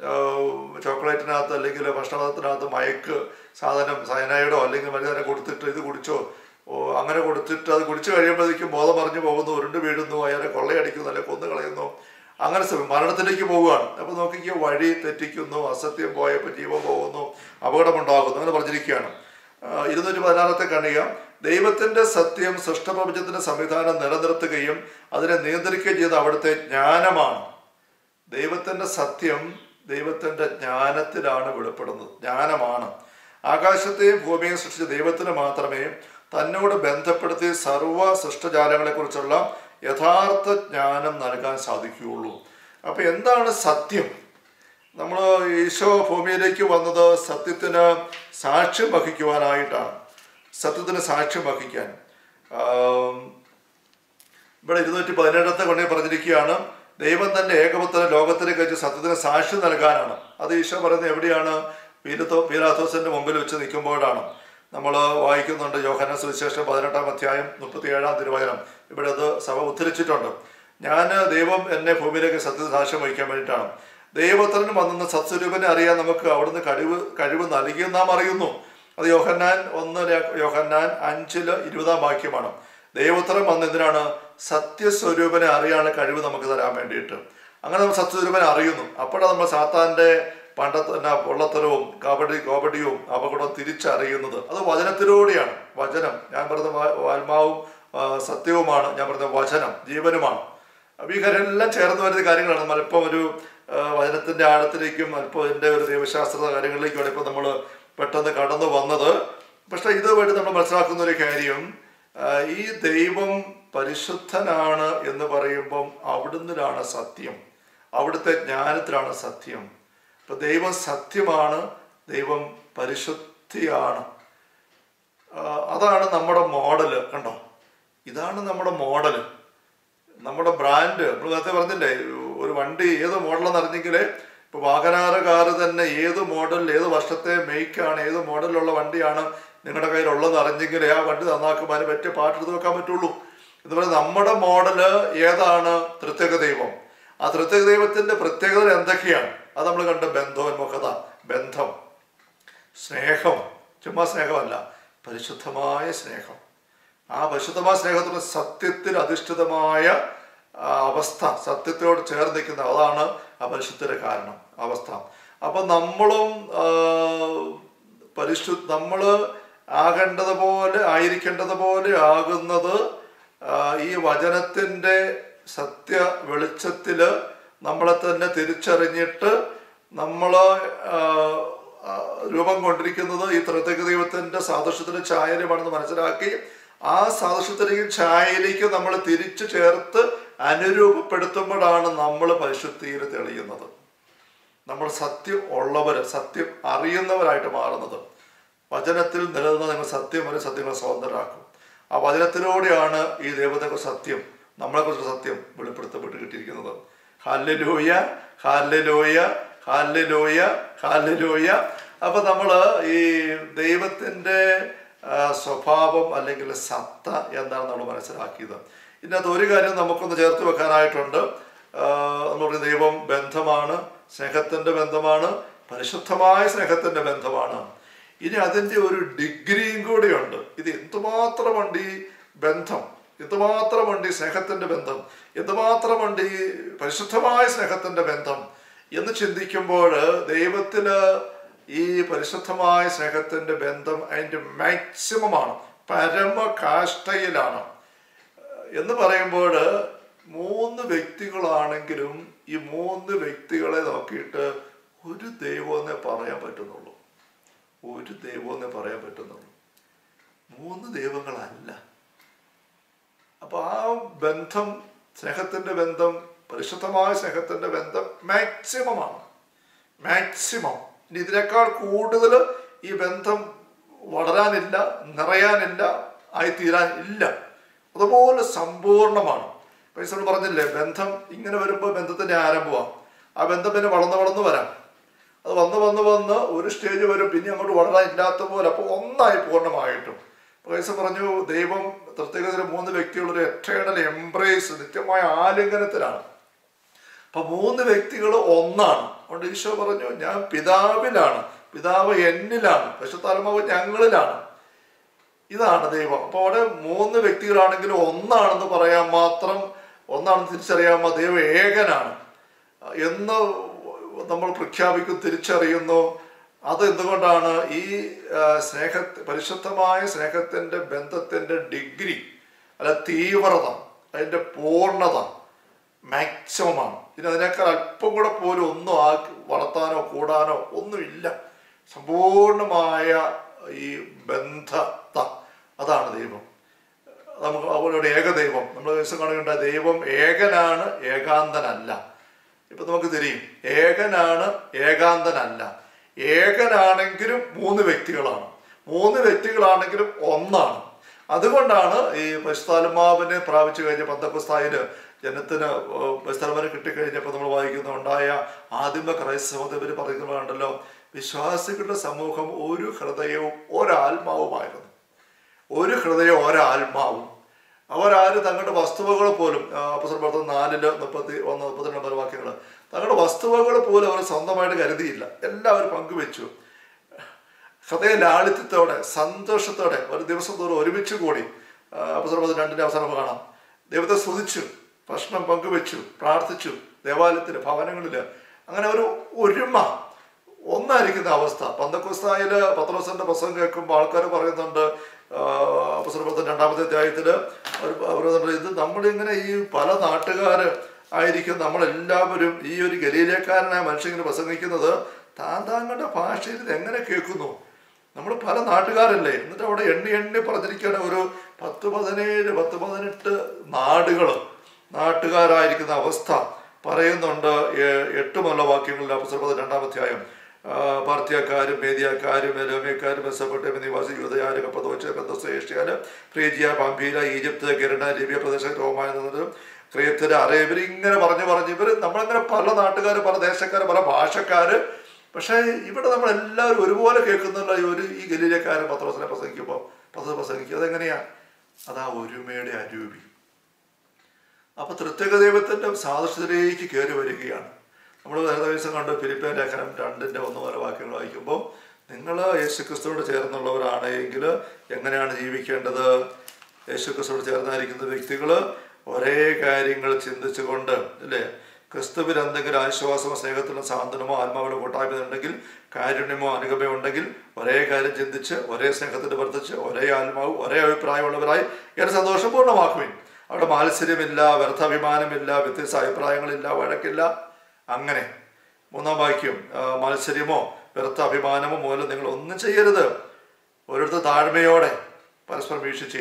ആഹ് ചോക്ലേറ്റിനകത്ത് അല്ലെങ്കിൽ ഭക്ഷണത്തിനകത്ത് മയക്ക് സാധനം സയനൈഡോ അല്ലെങ്കിൽ മരുന്നിനെ കൊടുത്തിട്ട് ഇത് കുടിച്ചോ ഓ, അങ്ങനെ കൊടുത്തിട്ട് അത് കുടിച്ചു കഴിയുമ്പോഴേക്കും ബോധം മറിഞ്ഞു പോകുന്നു ഉരുണ്ട് വീഴുന്നു അയാളെ കൊള്ളയടിക്കുന്നു അല്ലെങ്കിൽ കൊന്നു കളയുന്നു അങ്ങനെ ശ്രമം മരണത്തിലേക്ക് പോവുകയാണ് അപ്പൊ നോക്കിക്കോ വഴി തെറ്റിക്കുന്നു അസത്യം പോയപ്പോൾ ജീവൻ പോകുന്നു അപകടമുണ്ടാകുന്നു അങ്ങനെ പറഞ്ഞിരിക്കുകയാണ് ആ, ഇരുന്നൂറ്റി പതിനാറത്തെ കണിക ദൈവത്തിന്റെ സത്യം സൃഷ്ടപ്രപഞ്ചത്തിന്റെ സംവിധാനം നിലനിർത്തുകയും അതിനെ നിയന്ത്രിക്കുകയും ചെയ്ത അവിടുത്തെ ജ്ഞാനമാണ് ദൈവത്തിന്റെ സത്യം ദൈവത്തിന്റെ ജ്ഞാനത്തിലാണ് വെളിപ്പെടുന്നത് ജ്ഞാനമാണ് ആകാശത്തെയും ഭൂമിയെയും സൃഷ്ടിച്ച ദൈവത്തിന് മാത്രമേ തന്നോട് ബന്ധപ്പെടുത്തി സർവ സൃഷ്ടജാലങ്ങളെക്കുറിച്ചുള്ള യഥാർത്ഥ ജ്ഞാനം നൽകാൻ സാധിക്കുകയുള്ളൂ അപ്പൊ എന്താണ് സത്യം നമ്മൾ ഈശോ ഭൂമിയിലേക്ക് വന്നത് സത്യത്തിന് സാക്ഷ്യം വഹിക്കുവാനായിട്ടാണ് സത്യത്തിന് സാക്ഷ്യം വഹിക്കാൻ ആം, ഇവിടെ ഇരുന്നൂറ്റി പതിനേഴത്തെ കൊണ്ടേ പറഞ്ഞിരിക്കുകയാണ് ദൈവം തന്റെ ഏകപുത്രനെ ലോകത്തിലേക്ക് അയച്ച് സത്യത്തിന് സാക്ഷ്യം നൽകാനാണ് അത് ഈശോ പറയുന്നത് എവിടെയാണ് പീലത്തോ പീലാത്തോസിന്റെ മുമ്പിൽ വെച്ച് നിൽക്കുമ്പോഴാണ് നമ്മൾ വായിക്കുന്നുണ്ട് യോഹന സുവിശേഷം പതിനെട്ടാം അധ്യായം മുപ്പത്തിയേഴാം തിരുവചനം ഇവിടെ അത് സഭ ഉദ്ധരിച്ചിട്ടുണ്ട് ഞാൻ ദൈവം എന്നെ ഭൂമിയിലേക്ക് സത്യത്തിന് സാക്ഷ്യം വഹിക്കാൻ വേണ്ടിയിട്ടാണ് ദൈവപുത്രൻ വന്നെന്ന് സത്സ്വരൂപനെ അറിയാൻ നമുക്ക് അവിടുന്ന് കഴിവ് കഴിവ് നൽകിയെന്ന് നാം അറിയുന്നു അത് യോഹന്നാൻ ഒന്ന് ര- യോഹന്നാൻ അഞ്ചില് ഇരുപതാം വാക്യമാണ് ദൈവോത്തരം വന്ന് എന്തിനാണ് സത്യസ്വരൂപനെ അറിയാനുള്ള കഴിവ് നമുക്ക് തരാൻ വേണ്ടിയിട്ട് അങ്ങനെ നമ്മൾ സത്യസ്വരൂപനെ അറിയുന്നു അപ്പോഴാണ് നമ്മൾ സാത്താന്റെ പണ്ടത്തെ എന്നാ പൊള്ളത്തരവും കബഡി കോപടിയും അപകടവും തിരിച്ചറിയുന്നത് അത് വചനത്തിലൂടെയാണ് വചനം ഞാൻ പറഞ്ഞ വാ- ആത്മാവും ആ, സത്യവുമാണ് ഞാൻ പറഞ്ഞ വചനം ജീവനുമാണ് അപ്പൊ ഈ കാര്യങ്ങളെല്ലാം ചേർന്ന് വരുന്ന കാര്യങ്ങളാണ് നമ്മൾ ഇപ്പം ഒരു ആ, വചനത്തിന്റെ ആഴത്തിലേക്കും അല്പം ഇതിന്റെ ഒരു ദൈവശാസ്ത്ര കാര്യങ്ങളിലേക്കുമാണ് ഇപ്പൊ നമ്മൾ പെട്ടെന്ന് കടന്നു വന്നത് പക്ഷെ ഇതുമായിട്ട് നമ്മൾ മനസ്സിലാക്കുന്ന ഒരു കാര്യം ആ, ഈ ദൈവം പരിശുദ്ധനാണ് എന്ന് പറയുമ്പം അവിടുന്നിലാണ് സത്യം അവിടുത്തെ ജ്ഞാനത്തിലാണ് സത്യം ഇപ്പൊ ദൈവം സത്യമാണ് ദൈവം പരിശുദ്ധിയാണ് ആ, അതാണ് നമ്മുടെ മോഡല് കണ്ടോ ഇതാണ് നമ്മുടെ മോഡല് നമ്മുടെ ബ്രാൻഡ് നമ്മൾ നേരത്തെ പറഞ്ഞില്ലേ ഒരു വണ്ടി ഏത് മോഡലെന്ന് അറിഞ്ഞെങ്കിൽ ഇപ്പൊ വാഗനാറ് കാറ് തന്നെ ഏത് മോഡൽ ഏത് വർഷത്തെ മേക്കാണ് ഏത് മോഡലിലുള്ള വണ്ടിയാണ് നിങ്ങളുടെ കയ്യിലുള്ളതെന്ന് അറിഞ്ഞെങ്കിൽ ആ വണ്ടി നന്നാക്കുമ്പോൾ അതിന് പറ്റിയ പാട്ടെടുത്ത് വെക്കാൻ പറ്റുള്ളൂ എന്ന് പറയുന്നത് നമ്മുടെ മോഡല് ഏതാണ് തൃത്വക ദൈവം ആ തൃത്വക ദൈവത്തിന്റെ പ്രത്യേകത എന്തൊക്കെയാണ് അത് നമ്മൾ കണ്ട ബന്ധോന്മുഖത ബന്ധം സ്നേഹം ചുമ്മാ സ്നേഹമല്ല പരിശുദ്ധമായ സ്നേഹം ആ പരിശുദ്ധമായ സ്നേഹത്തിന് സത്യത്തിൽ അധിഷ്ഠിതമായ ആ, അവസ്ഥ സത്യത്തോട് ചേർന്ന് നിൽക്കുന്ന അതാണ് ആ പരിശുദ്ധയുടെ കാരണം അവസ്ഥ അപ്പൊ നമ്മളും ആ, പരിശു നമ്മള് ആകേണ്ടതുപോലെ ആയിരിക്കേണ്ടതുപോലെ ആകുന്നത് ആ, ഈ വചനത്തിന്റെ സത്യ വെളിച്ചത്തില് നമ്മളെ തന്നെ തിരിച്ചറിഞ്ഞിട്ട് നമ്മൾ രൂപം കൊണ്ടിരിക്കുന്നത് ഈ ത്രിതക ദൈവത്തിന്റെ സാദൃശ്യത്തിന്റെ ചായര്യമാണെന്ന് മനസ്സിലാക്കി ആ സാദൃശ്യത്തിലേക്കും ഛായയിലേക്കും നമ്മൾ തിരിച്ചു ചേർത്ത് അനുരൂപപ്പെടുത്തുമ്പോഴാണ് നമ്മൾ പരിശുദ്ധിയിൽ തെളിയുന്നത് നമ്മൾ സത്യം ഉള്ളവർ സത്യം അറിയുന്നവരായിട്ട് മാറുന്നത് വചനത്തിൽ നിലനിന്ന് നിങ്ങൾ സത്യം വരെ സത്യങ്ങളെ സ്വതന്ത്രരാക്കും ആ വചനത്തിലൂടെയാണ് ഈ ദൈവത്തെ സത്യം നമ്മളെക്കുറിച്ച് സത്യം വെളിപ്പെടുത്തപ്പെട്ട് കിട്ടിയിരിക്കുന്നത് ഹാലലൂയ ഹാലലൂയ ഹാലലൂയ ഹാലലൂയ അപ്പൊ നമ്മൾ ഈ ദൈവത്തിൻ്റെ ആ, സ്വഭാവം അല്ലെങ്കിൽ സത്ത എന്താണ് നമ്മൾ മനസ്സിലാക്കിയത് ഇതിനകത്ത് ഒരു കാര്യം നമുക്കൊന്ന് ചേർത്ത് വെക്കാനായിട്ടുണ്ട് ആ, നമ്മൾ പറയുന്ന ദൈവം ബന്ധമാണ് സ്നേഹത്തിൻ്റെ ബന്ധമാണ് പരിശുദ്ധമായ സ്നേഹത്തിൻ്റെ ബന്ധമാണ് ഇനി അതിൻ്റെ ഒരു ഡിഗ്രിയും കൂടിയുണ്ട് ഇത് എന്തുമാത്രമുണ്ട് ഈ ബന്ധം എന്തുമാത്രമുണ്ട് ഈ സ്നേഹത്തിൻ്റെ ബന്ധം എന്തുമാത്രമുണ്ട് ഈ പരിശുദ്ധമായ സ്നേഹത്തിൻ്റെ ബന്ധം എന്ന് ചിന്തിക്കുമ്പോൾ ദൈവത്തിന് ഈ പരിശുദ്ധമായ സ്നേഹത്തിൻ്റെ ബന്ധം അതിൻ്റെ മാക്സിമമാണ് പരമകാഷ്ടയിലാണ് എന്ന് പറയുമ്പോൾ മൂന്ന് വ്യക്തികളാണെങ്കിലും ഈ മൂന്ന് വ്യക്തികളെ നോക്കിയിട്ട് ഒരു ദൈവമെന്നേ പറയാൻ പറ്റുന്നുള്ളൂ ഒരു ദൈവമെന്നേ പറയാൻ പറ്റുന്നുള്ളൂ മൂന്ന് ദൈവങ്ങളല്ല അപ്പൊ ആ ബന്ധം സ്നേഹത്തിന്റെ ബന്ധം പരിശുദ്ധമായ സ്നേഹത്തിന്റെ ബന്ധം മാക്സിമമാണ് മാക്സിമം ഇനി ഇതിനേക്കാൾ കൂടുതൽ ഈ ബന്ധം വളരാനില്ല നിറയാനില്ല ആയിത്തീരാൻ ഇല്ല അതുപോലെ സമ്പൂർണമാണ് പൈസ പറഞ്ഞില്ലേ ബന്ധം ഇങ്ങനെ വരുമ്പോൾ ബന്ധത്തിന്റെ ആരംഭമാണ് ആ ബന്ധം പിന്നെ വളർന്ന് വളർന്ന് വരാം അത് വന്ന് വന്ന് വന്ന് ഒരു സ്റ്റേജ് വരും പിന്നെ അങ്ങോട്ട് വളരാൻ ഇല്ലാത്ത പോലെ അപ്പോൾ ഒന്നായി പൂർണ്ണമായിട്ടും പൈസ പറഞ്ഞു ദൈവം പ്രത്യേകതയിൽ മൂന്ന് വ്യക്തികളൊരു എറ്റേണൽ എംബ്രേസ് നിത്യമായ ആലിംഗനത്തിലാണ് അപ്പൊ മൂന്ന് വ്യക്തികൾ ഒന്നാണ് അതുകൊണ്ട് ഈശോ പറഞ്ഞു ഞാൻ പിതാവിലാണ് പിതാവ് എന്നിലാണ് പശുത്താത്മാവ് ഞങ്ങളിലാണ് ഇതാണ് ദൈവം അപ്പോൾ അവിടെ മൂന്ന് വ്യക്തികളാണെങ്കിലും ഒന്നാണെന്ന് പറയാൻ മാത്രം ഒന്നാണെന്ന് തിരിച്ചറിയാമോ ദൈവം ഏകനാണ് എന്ന് നമ്മൾ പ്രഖ്യാപിക്കും തിരിച്ചറിയുന്നു അത് എന്തുകൊണ്ടാണ് ഈ ആ, സ്നേഹ പരിശുദ്ധമായ സ്നേഹത്തിൻ്റെ ബന്ധത്തിൻ്റെ ഡിഗ്രി അല്ല തീവ്രത അതിൻ്റെ പൂർണ്ണത മാക്സിമമാണ് ഇനി അതിനേക്കാൾ അല്പം കൂടെ പോലും ഒന്നും ആക്കി വളർത്താനോ കൂടാനോ ഒന്നുമില്ല സമ്പൂർണമായ ഈ ബന്ധത അതാണ് ദൈവം നമുക്ക് അവരുടെ ഏകദൈവം നമ്മൾ ദിവസം കാണുകയുണ്ട ദൈവം ഏകനാണ് ഏകാന്തനല്ല ഇപ്പൊ നമുക്ക് തിരിയും ഏകനാണ് ഏകാന്തനല്ല ഏകനാണെങ്കിലും മൂന്ന് വ്യക്തികളാണ് മൂന്ന് വ്യക്തികളാണെങ്കിലും ഒന്നാണ് അതുകൊണ്ടാണ് ഈ പരിസ്ഥാലമാവിനെ പ്രാപിച്ചു കഴിഞ്ഞ പന്തക്കുസ്തായില് ജനത്തിന് പരിസ്ഥാലമാരെ കിട്ടിക്കഴിഞ്ഞപ്പോൾ നമ്മൾ വായിക്കുന്ന ഉണ്ടായ ആദിമ ക്രൈസ്തവർ പറയുന്നതുണ്ടല്ലോ വിശ്വാസികളുടെ സമൂഹം ഒരു ഹൃദയവും ഒരാത്മാവുമായിരുന്നു ഒരു ഹൃദയം ഒരാത്മാവും അവരാരും തങ്ങളുടെ വസ്തുവകൾ പോലും അപ്പസർ പറഞ്ഞ നാലില് മുപ്പത്തി ഒന്ന് മുപ്പത്തിരണ്ട് പല വാക്യങ്ങൾ തങ്ങളുടെ വസ്തുവകൾ പോലും അവർ സ്വന്തമായിട്ട് കരുതിയില്ല എല്ലാവരും പങ്കുവെച്ചു ഹൃദയ ലാളിത്യത്തോടെ സന്തോഷത്തോടെ ഒരു ദിവസം തോറും ഒരുമിച്ച് കൂടി അപ്പസർ പത്ത് രണ്ടിന്റെ അവസാനം കാണാം ദൈവത്തെ സ്തുതിച്ചു ഭക്ഷണം പങ്കുവെച്ചു പ്രാർത്ഥിച്ചു ദേവാലയത്തിൽ ഭവനങ്ങളിൽ അങ്ങനെ ഒരു ഒരുമ ഒന്നായിരിക്കുന്ന അവസ്ഥ പന്തക്കുസ്തായില് പത്രോസന്റെ പ്രസംഗം കേൾക്കുമ്പോൾ ആൾക്കാർ പറയുന്നുണ്ട് പുസ്തകത്തെ രണ്ടാമത്തെ അധ്യായത്തില് അവർ അവർ പറയുന്നുണ്ട് ഇത് നമ്മളിങ്ങനെ ഈ പല നാട്ടുകാര് ആയിരിക്കും നമ്മളെല്ലാവരും ഈ ഒരു ഗലീലക്കാരനായ മനുഷ്യങ്ങനെ പ്രസംഗിക്കുന്നത് താൻ താങ്കളുടെ ഭാഷയിൽ ഇത് എങ്ങനെ കേൾക്കുന്നു നമ്മൾ പല നാട്ടുകാരല്ലേ എന്നിട്ട് അവിടെ എണ്ണി എണ്ണി പറഞ്ഞിരിക്കുകയാണ് ഒരു പത്ത് പതിനേഴ് പത്ത് പതിനെട്ട് നാടുകൾ നാട്ടുകാരായിരിക്കുന്ന അവസ്ഥ പറയുന്നുണ്ട് ഏ- എട്ട് മുതലുള്ള വാക്യങ്ങളിൽ പുസ്തകത്തെ രണ്ടാമധ്യായം പാർത്തിയക്കാരും മേദിയക്കാരും എലോമിയക്കാരും മെസ്സപ്പൊട്ടേമ നിവാസി യുവതയാര് കപ്പതോച്ച് ബന്ധസ് ഏഷ്യാല് ഫ്രീജിയ പാമ്പീല ഈജിപ്ത് കിരണ ലിബിയ പ്രദേശ റോമായ ക്രിയത്തില് അറേബ്യർ ഇങ്ങനെ പറഞ്ഞു പറഞ്ഞ് ഇവർ നമ്മളിങ്ങനെ പല നാട്ടുകാർ പല ദേശക്കാർ പല ഭാഷക്കാര് പക്ഷേ ഇവിടെ നമ്മൾ എല്ലാവരും ഒരുപോലെ കേൾക്കുന്നുള്ള ഈ ഒരു ഈ ഗലീലക്കാരൻ പത്രോസിനെ പ്രസംഗിക്കുമ്പോൾ പത്ര പ്രസംഗിക്കും അതെങ്ങനെയാ അതാ ഒരുമയുടെ അരൂപി അപ്പൊ തൃത്വക ദൈവത്തിന്റെ സാദൃശ്യത്തിലേക്ക് കയറി വരികയാണ് നമ്മൾ നേരത്തെ ദിവസം കണ്ട് ഫിലിപ്പൈൻ ലേഖനം രണ്ടിന്റെ ഒന്ന് പോലെ വാക്യങ്ങൾ വായിക്കുമ്പോൾ നിങ്ങൾ യേശുക്രിസ്തുവോട് ചേർന്നുള്ളവരാണ് എങ്കിൽ എങ്ങനെയാണ് ജീവിക്കേണ്ടത് യേശുക്രിസ്തുവോട് ചേർന്നായിരിക്കുന്ന വ്യക്തികൾ ഒരേ കാര്യങ്ങൾ ചിന്തിച്ചുകൊണ്ട് അല്ലേ ക്രിസ്തുവിൽ എന്തെങ്കിലും ആശ്വാസമോ സ്നേഹത്തിലോ സാന്ത്വനമോ ആത്മാവിലോ കൂട്ടായ്മ ഉണ്ടെങ്കിൽ കാരുണ്യമോ അനുഗമയോ ഉണ്ടെങ്കിൽ ഒരേ കാര്യം ചിന്തിച്ച് ഒരേ സ്നേഹത്തിൽ വർദ്ധിച്ച് ഒരേ ആത്മാവ് ഒരേ അഭിപ്രായമുള്ളവരായി എന്നെ സന്തോഷപൂർണ്ണമാക്കുവിൻ അവിടെ മാത്സര്യമില്ല വ്യർത്ഥാഭിമാനമില്ല വ്യത്യസ്ത അഭിപ്രായങ്ങളില്ല വഴക്കില്ല അങ്ങനെ മൂന്നാം വാക്യം ആ, മത്സര്യമോ വ്യർത്ഥ അഭിമാനമോ മൂലം നിങ്ങൾ ഒന്നും ചെയ്യരുത് ഓരോരുത്തർ താഴ്മയോടെ പരസ്പരം വീക്ഷിച്ച്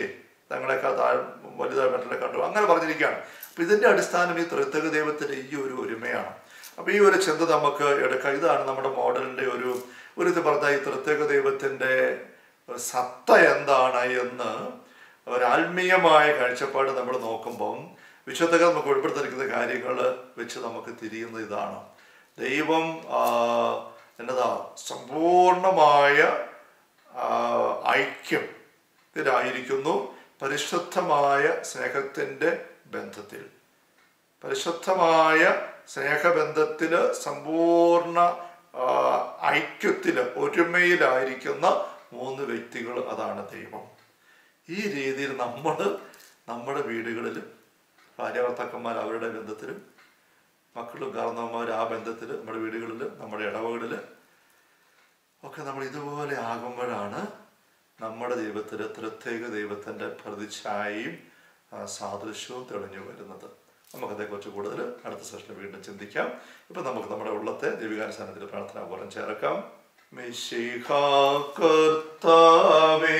തങ്ങളെക്കാൾ താഴ് വലുതായി മറ്റുള്ള കണ്ടു അങ്ങനെ പറഞ്ഞിരിക്കുകയാണ് അപ്പം ഇതിൻ്റെ അടിസ്ഥാനം ഈ ത്രിത്വക ദൈവത്തിൻ്റെ ഈ ഒരു ഒരുമയാണ് അപ്പോൾ ഈ ഒരു ചിന്ത നമുക്ക് എടുക്കാം ഇതാണ് നമ്മുടെ മോഡലിൻ്റെ ഒരു ഒരു ഇത് പറഞ്ഞ ഈ ത്രിത്വക ദൈവത്തിൻ്റെ സത്ത എന്താണ് എന്ന് ഒരാത്മീയമായ കാഴ്ചപ്പാട് നമ്മൾ നോക്കുമ്പം വിശുദ്ധകൾ നമുക്ക് ഉൾപ്പെടുത്തിരിക്കുന്ന കാര്യങ്ങൾ വെച്ച് നമുക്ക് തിരിയുന്നത് ഇതാണ് ദൈവം ആ, എന്നതാ സമ്പൂർണമായ ആ, ഐക്യം ഇതിലായിരിക്കുന്നു പരിശുദ്ധമായ സ്നേഹത്തിൻ്റെ ബന്ധത്തിൽ പരിശുദ്ധമായ സ്നേഹബന്ധത്തിൽ സമ്പൂർണ്ണ ആ, ഐക്യത്തിൽ ഒരുമയിലായിരിക്കുന്ന മൂന്ന് വ്യക്തികൾ അതാണ് ദൈവം ഈ രീതിയിൽ നമ്മൾ നമ്മുടെ വീടുകളിൽ ഭാര്യാഭർത്താക്കന്മാർ അവരുടെ ബന്ധത്തിലും മക്കളും കാരണവന്മാർ ആ ബന്ധത്തിൽ നമ്മുടെ വീടുകളിൽ നമ്മുടെ ഇടവകളിൽ ഒക്കെ നമ്മൾ ഇതുപോലെ ആകുമ്പോഴാണ് നമ്മുടെ ദൈവത്തിൽ പ്രത്യേക ദൈവത്തിൻ്റെ പ്രതിച്ഛായയും ആ, സാദൃശ്യവും തെളിഞ്ഞു വരുന്നത് നമുക്കതേക്കുറിച്ച് കൂടുതൽ അടുത്ത സെഷനിൽ വീണ്ടും ചിന്തിക്കാം ഇപ്പം നമുക്ക് നമ്മുടെ ഉള്ളത്തെ ദൈവികാനുസ്ഥാനത്തിൽ പ്രാർത്ഥന പൂർണ്ണം ചേർക്കാം മിശിഹാ കർത്താവേ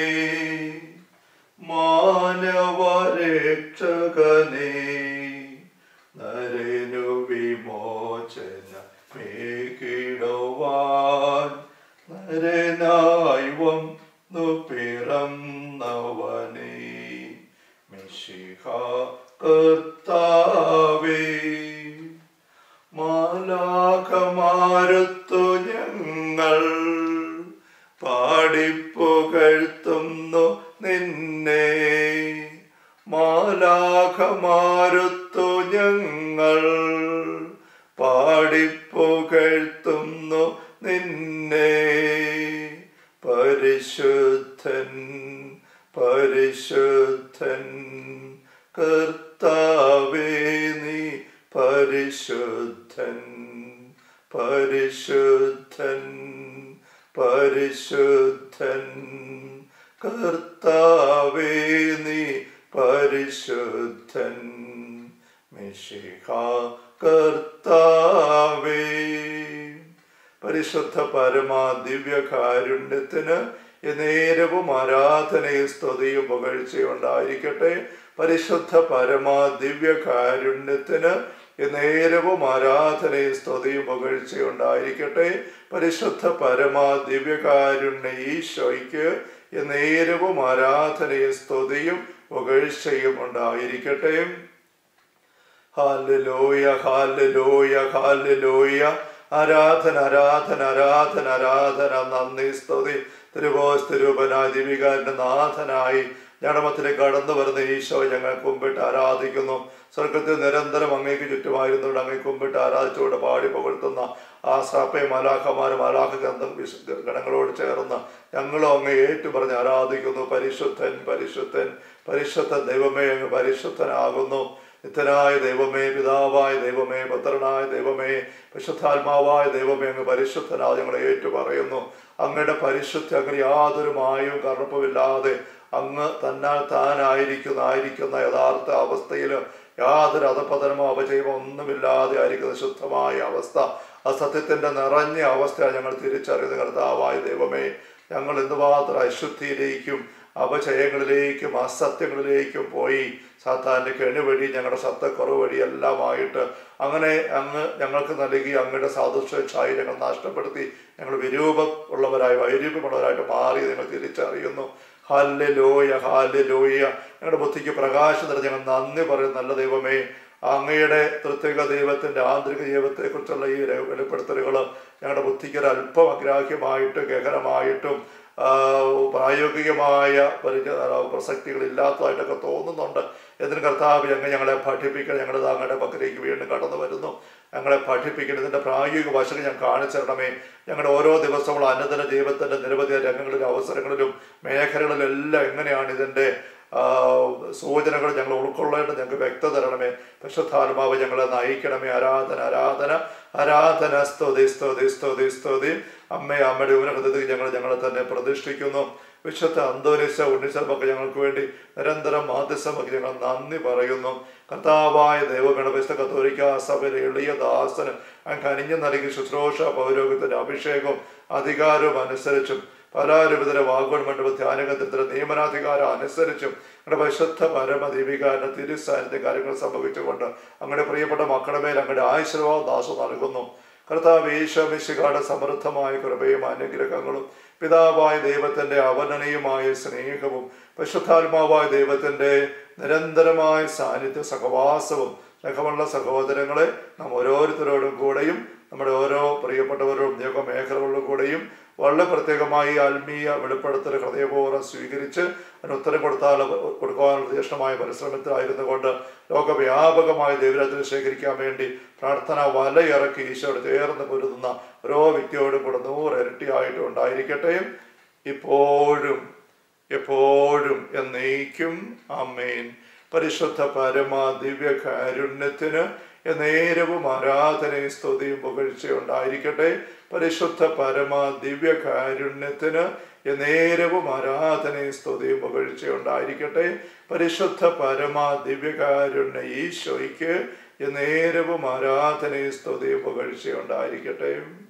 മാനവരക്ഷകനേ നരനു വിമോചന മേകിടുവാൻ നരനായി വന്നു പിറന്നവനേ മിശിഹ കർത്താവേ മാലാഖമാരുത്തു ഞങ്ങൾ പാടിപ്പുകഴ്ത്തുന്നു നിന്നെ മാലാഖമാരുത്തു ഞങ്ങൾ പാടിപ്പുകഴ്ത്തുന്നു നിന്നെ പരിശുദ്ധൻ പരിശുദ്ധൻ കർത്താവേ നീ പരിശുദ്ധൻ പരിശുദ്ധൻ പരിശുദ്ധൻ കർത്താവേ നീ പരിശുദ്ധൻ മിശിഹ കർത്താവേ പരിശുദ്ധ പരമാ ദിവ്യകാരുണ്യത്തിന് നേരവും ആരാധനയും സ്തുതിയും പുകഴ്ചയും ഉണ്ടായിരിക്കട്ടെ പരിശുദ്ധ പരമാ ദിവ്യകാരുണ്യത്തിന് നേരവും ആരാധനയും സ്തുതിയും പുകഴ്ചയും ഉണ്ടായിരിക്കട്ടെ പരിശുദ്ധ പരമാ ദിവ്യകാരുണ്യ ഈശോയ്ക്ക് നേരവും ആരാധനയും സ്തുതിയും പുകഴ്ചയും ഉണ്ടായിരിക്കട്ടെ ഹാലലോയ ഹാലലോയ ഹാലലോയ ആരാധന ആരാധന ആരാധന ആരാധന നന്ദി സ്തുതി തിരുവോസ് തിരുപനായ ദിവികാരന്റെ നാഥനായി ഞടമത്തിലേക്ക് കടന്നു വരുന്ന ഈശോ ഞങ്ങൾ കുമ്പിട്ട് ആരാധിക്കുന്നു സ്വർഗത്തിൽ നിരന്തരം അങ്ങേക്ക് ചുറ്റുമായിരുന്നുകൊണ്ട് അങ്ങേ കുമ്പിട്ട് ആരാധിച്ചുകൊണ്ട് പാടി പുകഴ്ത്തുന്ന ആ സാപ്പെ മലാഖമാരും മലാഖ ഗന്ധം വിശു- ഗണങ്ങളോട് ചേർന്ന് ഞങ്ങളും അങ്ങ് ഏറ്റുപറഞ്ഞ് ആരാധിക്കുന്നു പരിശുദ്ധൻ പരിശുദ്ധൻ പരിശുദ്ധ ദൈവമേ അങ്ങ് പരിശുദ്ധനാകുന്നു നിത്യനായ ദൈവമേ പിതാവായ ദൈവമേ പുത്രനായ ദൈവമേ പരിശുദ്ധാത്മാവായ ദൈവമേ അങ്ങ് പരിശുദ്ധനാ ഞങ്ങളെ ഏറ്റു പറയുന്നു അങ്ങയുടെ പരിശുദ്ധ അങ്ങനെ യാതൊരു മായവും കറുപ്പുമില്ലാതെ അങ്ങ് തന്നാൽ താനായിരിക്കുന്ന ആയിരിക്കുന്ന യഥാർത്ഥ അവസ്ഥയിൽ യാതൊരു അധപതനമോ അപജയമോ ഒന്നുമില്ലാതെ ആയിരിക്കുന്ന ശുദ്ധമായ അവസ്ഥ ആ സത്യത്തിന്റെ നിറഞ്ഞ അവസ്ഥ ഞങ്ങൾ തിരിച്ചറിയുന്ന കർത്താവായ ദൈവമേ ഞങ്ങൾ എന്തുമാത്രം അശുദ്ധിയിലേക്കും അപചയങ്ങളിലേക്കും അസത്യങ്ങളിലേക്കും പോയി സാത്താന്റെ കെണി വഴി ഞങ്ങളുടെ സത്തക്കുറവ് വഴി എല്ലാമായിട്ട് അങ്ങനെ അങ്ങ് ഞങ്ങൾക്ക് നൽകി അങ്ങയുടെ സാദൃശ്യച്ഛായി ഞങ്ങൾ നഷ്ടപ്പെടുത്തി ഞങ്ങൾ വിരൂപം ഉള്ളവരായി വൈരൂപ്യമുള്ളവരായിട്ട് മാറി നിങ്ങൾ തിരിച്ചറിയുന്നു ഹാല്യ ലോയ ഹാല്യ ലോയ ഞങ്ങളുടെ ബുദ്ധിക്ക് പ്രകാശം തരുന്ന ഞങ്ങൾ നന്ദി പറയും നല്ല ദൈവമേ അങ്ങയുടെ പ്രത്യേക ദൈവത്തിന്റെ ആന്തരിക ദൈവത്തെക്കുറിച്ചുള്ള ഈ വെളിപ്പെടുത്തലുകൾ ഞങ്ങളുടെ ബുദ്ധിക്ക് ഒരു അല്പം അഗ്രാഹ്യമായിട്ടും ഗഹനമായിട്ടും ആ, പ്രായോഗികമായ പരിച പ്രസക്തികൾ ഇല്ലാത്തതായിട്ടൊക്കെ തോന്നുന്നുണ്ട് എന്നിട്ട് കർത്താവ് അങ്ങ് ഞങ്ങളെ പഠിപ്പിക്കണം ഞങ്ങൾ അങ്ങയുടെ പക്കലേക്ക് വീണ്ടും കടന്നു വരുന്നു ഞങ്ങളെ പഠിപ്പിക്കണം ഇതിന്റെ പ്രായോഗിക വശങ്ങൾ ഞാൻ കാണിച്ചു തരണമേ ഞങ്ങളുടെ ഓരോ ദിവസവും അനുദിന ജീവിതത്തിന്റെ നിരവധി രംഗങ്ങളിലും അവസരങ്ങളിലും മേഖലകളിലെല്ലാം എങ്ങനെയാണ് ഇതിന്റെ ആ, സൂചനകൾ ഞങ്ങൾ ഉൾക്കൊള്ളേണ്ടത് ഞങ്ങൾക്ക് വ്യക്തത തരണമേ പരിശുദ്ധാത്മാവ് ഞങ്ങളെ നയിക്കണമേ ആരാധന ആരാധന ആരാധന സ്തുതി സ്തുതി സ്തുതി സ്തുതി അമ്മയെ അമ്മയുടെ ഉന്നതത്തിൽ ഞങ്ങൾ ഞങ്ങളെ തന്നെ പ്രതിഷ്ഠിക്കുന്നു വിശുദ്ധ അന്തോനിശ ഉണ്ണിശമൊക്കെ ഞങ്ങൾക്ക് വേണ്ടി നിരന്തരം മാധ്യസ്ഥമൊക്കെ ഞങ്ങൾ നന്ദി പറയുന്നു കർത്താവായ ദൈവഗണപരിസ്ഥ കത്തോലിക്ക സഭയിലെ എളിയ ദാസന് അങ്ങ് കനിഞ്ഞു നൽകി ശുശ്രൂഷ പൗരോഗത്തിന്റെ അഭിഷേകവും അധികാരവും അനുസരിച്ചും പരാരവിതര വാഗോൺ മണ്ഡപ ധ്യാനകേന്ദ്രത്തിന്റെ നിയമനാധികാരം അനുസരിച്ചും അങ്ങയുടെ പരിശുദ്ധ പരമദീപികാരന്റെ തിരുസാന്നിധ്യ കാര്യങ്ങൾ സംഭവിച്ചുകൊണ്ട് അങ്ങയുടെ പ്രിയപ്പെട്ട മക്കളുടെ മേൽ അങ്ങയുടെ ആശ്രവാദ ദാസം നൽകുന്നു കർത്താവ് ഈശോമിശികാട് സമൃദ്ധമായ കൃപയും അനുഗ്രഹങ്ങളും പിതാവായ ദൈവത്തിന്റെ അവനനീയമായ സ്നേഹവും പരിശുദ്ധാത്മാവായ ദൈവത്തിന്റെ നിരന്തരമായ സാന്നിധ്യ സഹവാസവും സ്നേഹമുള്ള സഹോദരങ്ങളെ നാം ഓരോരുത്തരോടും കൂടെയും നമ്മുടെ ഓരോ പ്രിയപ്പെട്ടവരോടും നിയോഗ മേഖലകളിലും കൂടെയും വളരെ പ്രത്യേകമായി ആത്മീയ വെളിപ്പെടുത്തൽ ഹൃദയപൂർവ്വം സ്വീകരിച്ച് അതിന് ഉത്തരം കൊടുത്താൽ കൊടുക്കാനുള്ള തീക്ഷ്ണമായ പരിശ്രമത്തിലായിരുന്നു കൊണ്ട് ലോകവ്യാപകമായ ദൈവരാജ്യത്തിൽ ശേഖരിക്കാൻ വേണ്ടി പ്രാർത്ഥന വലയിറക്കി ഈശോയോട് ചേർന്ന് പൊരുതുന്ന ഓരോ വ്യക്തിയോടും കൂടെ നൂറ് ഇരട്ടിയായിട്ട് ഉണ്ടായിരിക്കട്ടെ ഇപ്പോഴും എപ്പോഴും എന്നേക്കും അമ്മേൻ പരിശുദ്ധ പരമ ദിവ്യ കാരുണ്യത്തിന് നേരവും ആരാധനയും സ്തുതിയും പുകഴ്ചയുണ്ടായിരിക്കട്ടെ പരിശുദ്ധ പരമ ദിവ്യ കാരുണ്യത്തിന് നേരവും ആരാധനയും സ്തുതിയും പുകഴ്ചയുണ്ടായിരിക്കട്ടെ പരിശുദ്ധ പരമ ദിവ്യകാരുണ്യ ഈശോയ്ക്ക് നേരവും ആരാധനയും സ്തുതിയും പുകഴ്ചയുണ്ടായിരിക്കട്ടെ